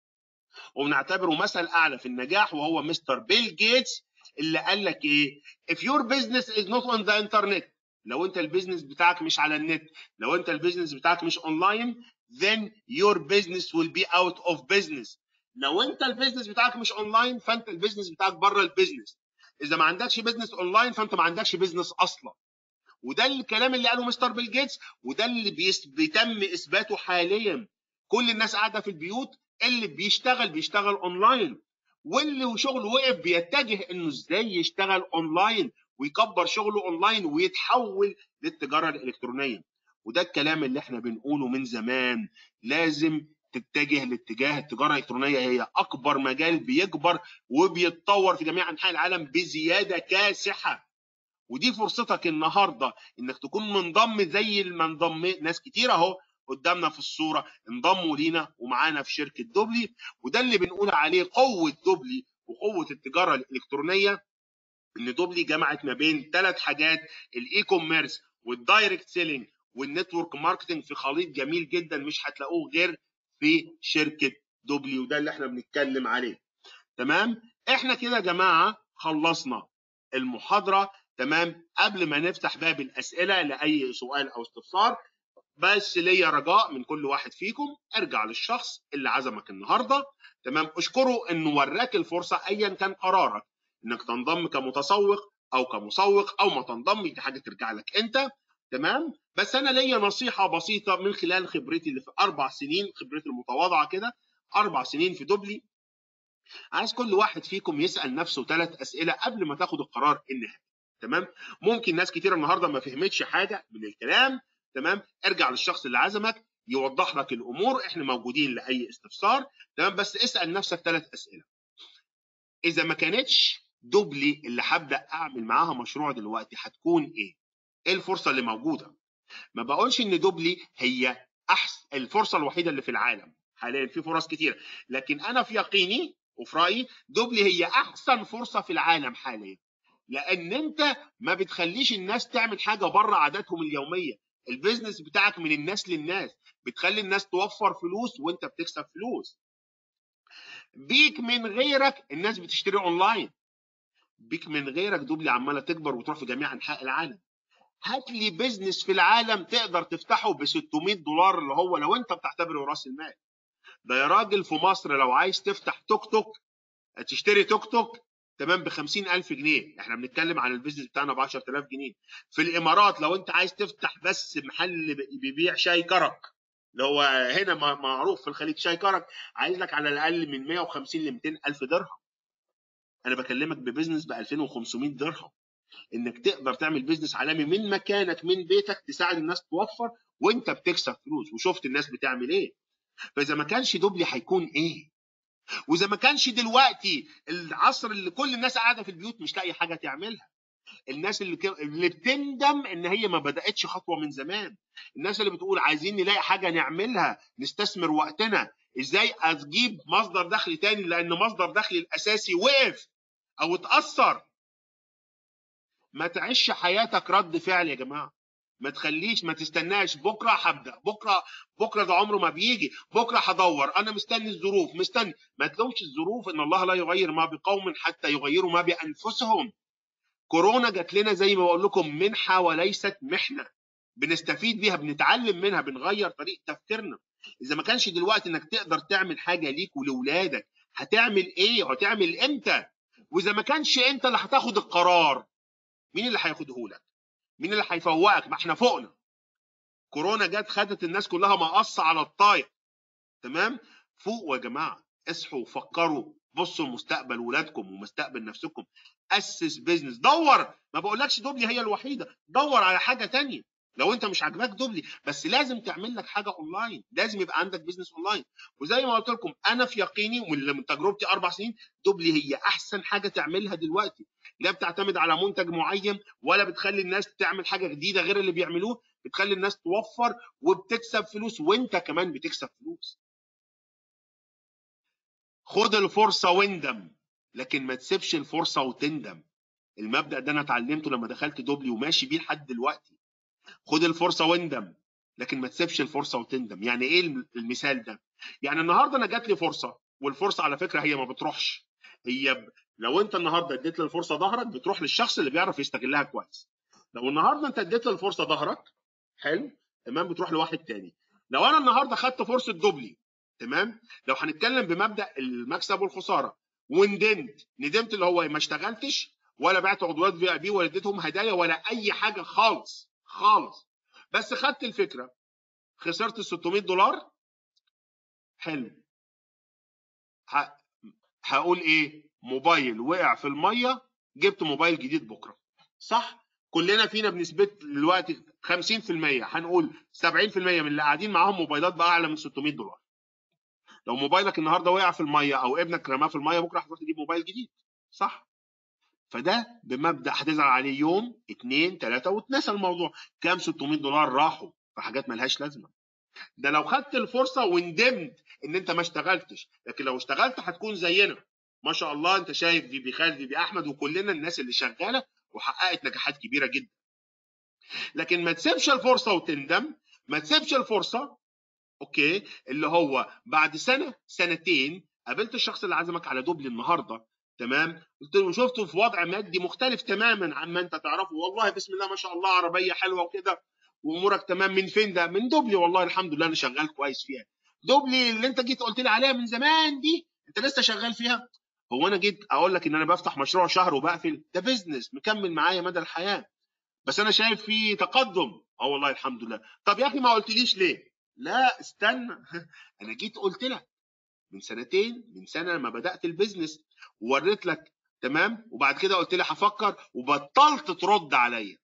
وبنعتبره مثل اعلى في النجاح وهو مستر بيل جيتس اللي قال لك ايه if your business is not on the internet لو انت البيزنس بتاعك مش على النت لو انت البيزنس بتاعك مش اونلاين then your business will be out of business لو انت البيزنس بتاعك مش اونلاين فانت البيزنس بتاعك بره البيزنس اذا ما عندكش بيزنس اونلاين فانت ما عندكش بيزنس اصلا وده الكلام اللي قاله مستر بيل جيتس وده اللي بيتم اثباته حاليا كل الناس قاعده في البيوت اللي بيشتغل بيشتغل اونلاين واللي شغله وقف بيتجه انه ازاي يشتغل اونلاين ويكبر شغله اونلاين ويتحول للتجاره الالكترونيه وده الكلام اللي احنا بنقوله من زمان لازم تتجه لاتجاه التجاره الالكترونيه هي اكبر مجال بيكبر وبيتطور في جميع انحاء العالم بزياده كاسحه ودي فرصتك النهارده انك تكون منضم زي ما انضم ناس كتير اهو قدامنا في الصوره انضموا لينا ومعانا في شركه دوبلي وده اللي بنقول عليه قوه دوبلي وقوه التجاره الالكترونيه ان دوبلي جمعت ما بين ثلاث حاجات الاي كوميرس والدايركت سيلينج والنتورك ماركتنج في خليط جميل جدا مش هتلاقوه غير في شركه دوبلي وده اللي احنا بنتكلم عليه تمام احنا كده يا جماعه خلصنا المحاضره تمام قبل ما نفتح باب الاسئله لاي سؤال او استفسار بس ليا رجاء من كل واحد فيكم ارجع للشخص اللي عزمك النهارده تمام اشكره انه وراك الفرصه ايا كان قرارك انك تنضم كمتسوق او كمسوق او ما تنضم دي حاجه ترجع لك انت تمام بس انا ليا نصيحه بسيطه من خلال خبرتي اللي في اربع سنين خبرتي المتواضعه كده اربع سنين في دوبلي عايز كل واحد فيكم يسال نفسه ثلاث اسئله قبل ما تاخد القرار النهائي تمام ممكن ناس كتير النهارده ما فهمتش حاجه من الكلام تمام ارجع للشخص اللي عزمك يوضح لك الامور احنا موجودين لاي استفسار تمام بس اسال نفسك ثلاث اسئله اذا ما كانتش دوبلي اللي هبدا اعمل معاها مشروع دلوقتي هتكون ايه ايه الفرصه اللي موجوده ما بقولش ان دوبلي هي احسن الفرصه الوحيده اللي في العالم حاليا في فرص كتيره لكن انا في يقيني وفي رايي دوبلي هي احسن فرصه في العالم حاليا لان انت ما بتخليش الناس تعمل حاجه بره عاداتهم اليوميه البيزنس بتاعك من الناس للناس بتخلي الناس توفر فلوس وانت بتكسب فلوس بيك من غيرك الناس بتشتري اونلاين بيك من غيرك دوبلي عماله تكبر وتروح في جميع انحاء العالم هات لي بيزنس في العالم تقدر تفتحه ب 600 دولار اللي هو لو انت بتعتبره راس المال ده يا راجل في مصر لو عايز تفتح توك توك تشتري توك توك تمام ب 50000 جنيه احنا بنتكلم عن البيزنس بتاعنا ب 10000 جنيه في الامارات لو انت عايز تفتح بس محل بيبيع شاي كرك اللي هو هنا معروف في الخليج شاي كرك عايز لك على الاقل من 150 ل 200 الف درهم انا بكلمك ببزنس ب 2500 درهم انك تقدر تعمل بيزنس عالمي من مكانك من بيتك تساعد الناس توفر وانت بتكسب فلوس وشفت الناس بتعمل ايه فاذا ما كانش دوبلي هيكون ايه واذا ما كانش دلوقتي العصر اللي كل الناس قاعده في البيوت مش لاقي حاجه تعملها الناس اللي ك... اللي بتندم ان هي ما بداتش خطوه من زمان الناس اللي بتقول عايزين نلاقي حاجه نعملها نستثمر وقتنا ازاي اجيب مصدر دخل تاني لان مصدر دخلي الاساسي وقف او اتاثر ما تعيش حياتك رد فعل يا جماعه ما تخليش ما تستناش بكره هبدا بكره بكره ده عمره ما بيجي بكره هدور انا مستني الظروف مستني ما تلومش الظروف ان الله لا يغير ما بقوم حتى يغيروا ما بانفسهم كورونا جات لنا زي ما بقول لكم منحه وليست محنه بنستفيد بيها بنتعلم منها بنغير طريقه تفكيرنا اذا ما كانش دلوقتي انك تقدر تعمل حاجه ليك ولولادك هتعمل ايه وهتعمل امتى واذا ما كانش انت اللي هتاخد القرار مين اللي هياخده لك مين اللي هيفوقك ما احنا فوقنا كورونا جت خدت الناس كلها مقص على الطاير تمام فوقوا يا جماعه اصحوا وفكروا بصوا لمستقبل ولادكم ومستقبل نفسكم اسس بيزنس دور ما بقولكش دوبلي هي الوحيده دور على حاجه تانية لو انت مش عاجباك دوبلي بس لازم تعمل لك حاجه اونلاين لازم يبقى عندك بيزنس اونلاين وزي ما قلت لكم انا في يقيني ومن تجربتي اربع سنين دوبلي هي احسن حاجه تعملها دلوقتي لا بتعتمد على منتج معين ولا بتخلي الناس تعمل حاجه جديده غير اللي بيعملوه بتخلي الناس توفر وبتكسب فلوس وانت كمان بتكسب فلوس خد الفرصه واندم لكن ما تسيبش الفرصه وتندم المبدا ده انا اتعلمته لما دخلت دوبلي وماشي بيه لحد دلوقتي خد الفرصه واندم لكن ما تسيبش الفرصه وتندم يعني ايه المثال ده يعني النهارده انا جات لي فرصه والفرصه على فكره هي ما بتروحش هي ب... لو انت النهارده اديت للفرصه ظهرك بتروح للشخص اللي بيعرف يستغلها كويس لو النهارده انت اديت للفرصه ظهرك حلو تمام بتروح لواحد تاني لو انا النهارده خدت فرصه دوبلي تمام لو هنتكلم بمبدا المكسب والخساره وندمت ندمت اللي هو ما اشتغلتش ولا بعت عضويات في اي بي ولا اديتهم هدايا ولا اي حاجه خالص خالص بس خدت الفكره خسرت ال 600 دولار حلو هقول ايه موبايل وقع في الميه جبت موبايل جديد بكره صح كلنا فينا بنسبه دلوقتي 50% هنقول 70% من اللي قاعدين معاهم موبايلات باعلى من 600 دولار لو موبايلك النهارده وقع في الميه او ابنك رماه في الميه بكره هتروح تجيب موبايل جديد صح فده بمبدا هتزعل عليه يوم اثنين ثلاثه وتنسى الموضوع كام 600 دولار راحوا في حاجات ملهاش لازمه ده لو خدت الفرصه وندمت ان انت ما اشتغلتش لكن لو اشتغلت هتكون زينا ما شاء الله انت شايف في خالد في احمد وكلنا الناس اللي شغاله وحققت نجاحات كبيره جدا لكن ما تسيبش الفرصه وتندم ما تسيبش الفرصه اوكي اللي هو بعد سنه سنتين قابلت الشخص اللي عزمك على دوبل النهارده تمام قلت له شفته في وضع مادي مختلف تماما عما انت تعرفه والله بسم الله ما شاء الله عربيه حلوه وكده وامورك تمام من فين ده من دوبلي والله الحمد لله انا شغال كويس فيها دوبلي اللي انت جيت قلت لي عليها من زمان دي انت لسه شغال فيها هو انا جيت اقول لك ان انا بفتح مشروع شهر وبقفل ده بزنس مكمل معايا مدى الحياه بس انا شايف فيه تقدم اه والله الحمد لله طب يا اخي ما قلتليش ليه لا استنى انا جيت قلت لك من سنتين من سنه لما بدات البيزنس ووريت لك تمام وبعد كده قلت لي هفكر وبطلت ترد عليا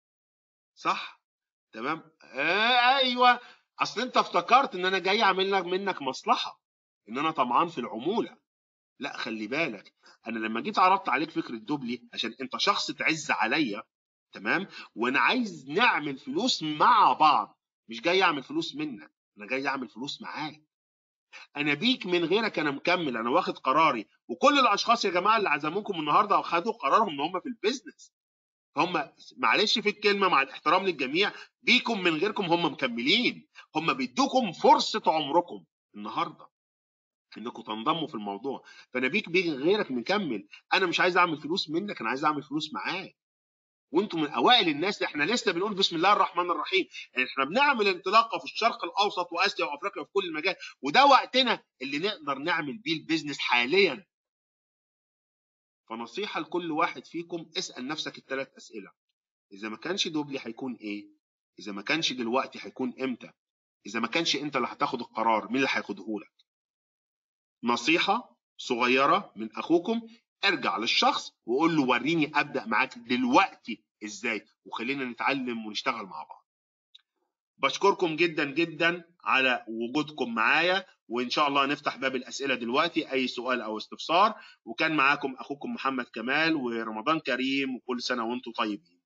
صح تمام آه ايوه اصل انت افتكرت ان انا جاي اعمل لك منك مصلحه ان انا طمعان في العموله لا خلي بالك انا لما جيت عرضت عليك فكره دوبلي عشان انت شخص تعز عليا تمام وانا عايز نعمل فلوس مع بعض مش جاي اعمل فلوس منك انا جاي اعمل فلوس معاك انا بيك من غيرك انا مكمل انا واخد قراري وكل الاشخاص يا جماعه اللي عزموكم النهارده خدوا قرارهم ان هم في البيزنس هم معلش في الكلمه مع الاحترام للجميع بيكم من غيركم هم مكملين هم بيدوكم فرصه عمركم النهارده انكم تنضموا في الموضوع فانا بيك بيك غيرك مكمل انا مش عايز اعمل فلوس منك انا عايز اعمل فلوس معاك وانتم من اوائل الناس احنا لسه بنقول بسم الله الرحمن الرحيم يعني احنا بنعمل انطلاقه في الشرق الاوسط واسيا وافريقيا وفي كل المجال وده وقتنا اللي نقدر نعمل بيه البيزنس حاليا فنصيحه لكل واحد فيكم اسال نفسك الثلاث اسئله اذا ما كانش دوبلي هيكون ايه اذا ما كانش دلوقتي هيكون امتى اذا ما كانش انت اللي هتاخد القرار مين اللي هياخده لك نصيحه صغيره من اخوكم ارجع للشخص وقول له وريني ابدا معاك دلوقتي ازاي وخلينا نتعلم ونشتغل مع بعض بشكركم جدا جدا على وجودكم معايا وان شاء الله نفتح باب الاسئله دلوقتي اي سؤال او استفسار وكان معاكم اخوكم محمد كمال ورمضان كريم وكل سنه وانتم طيبين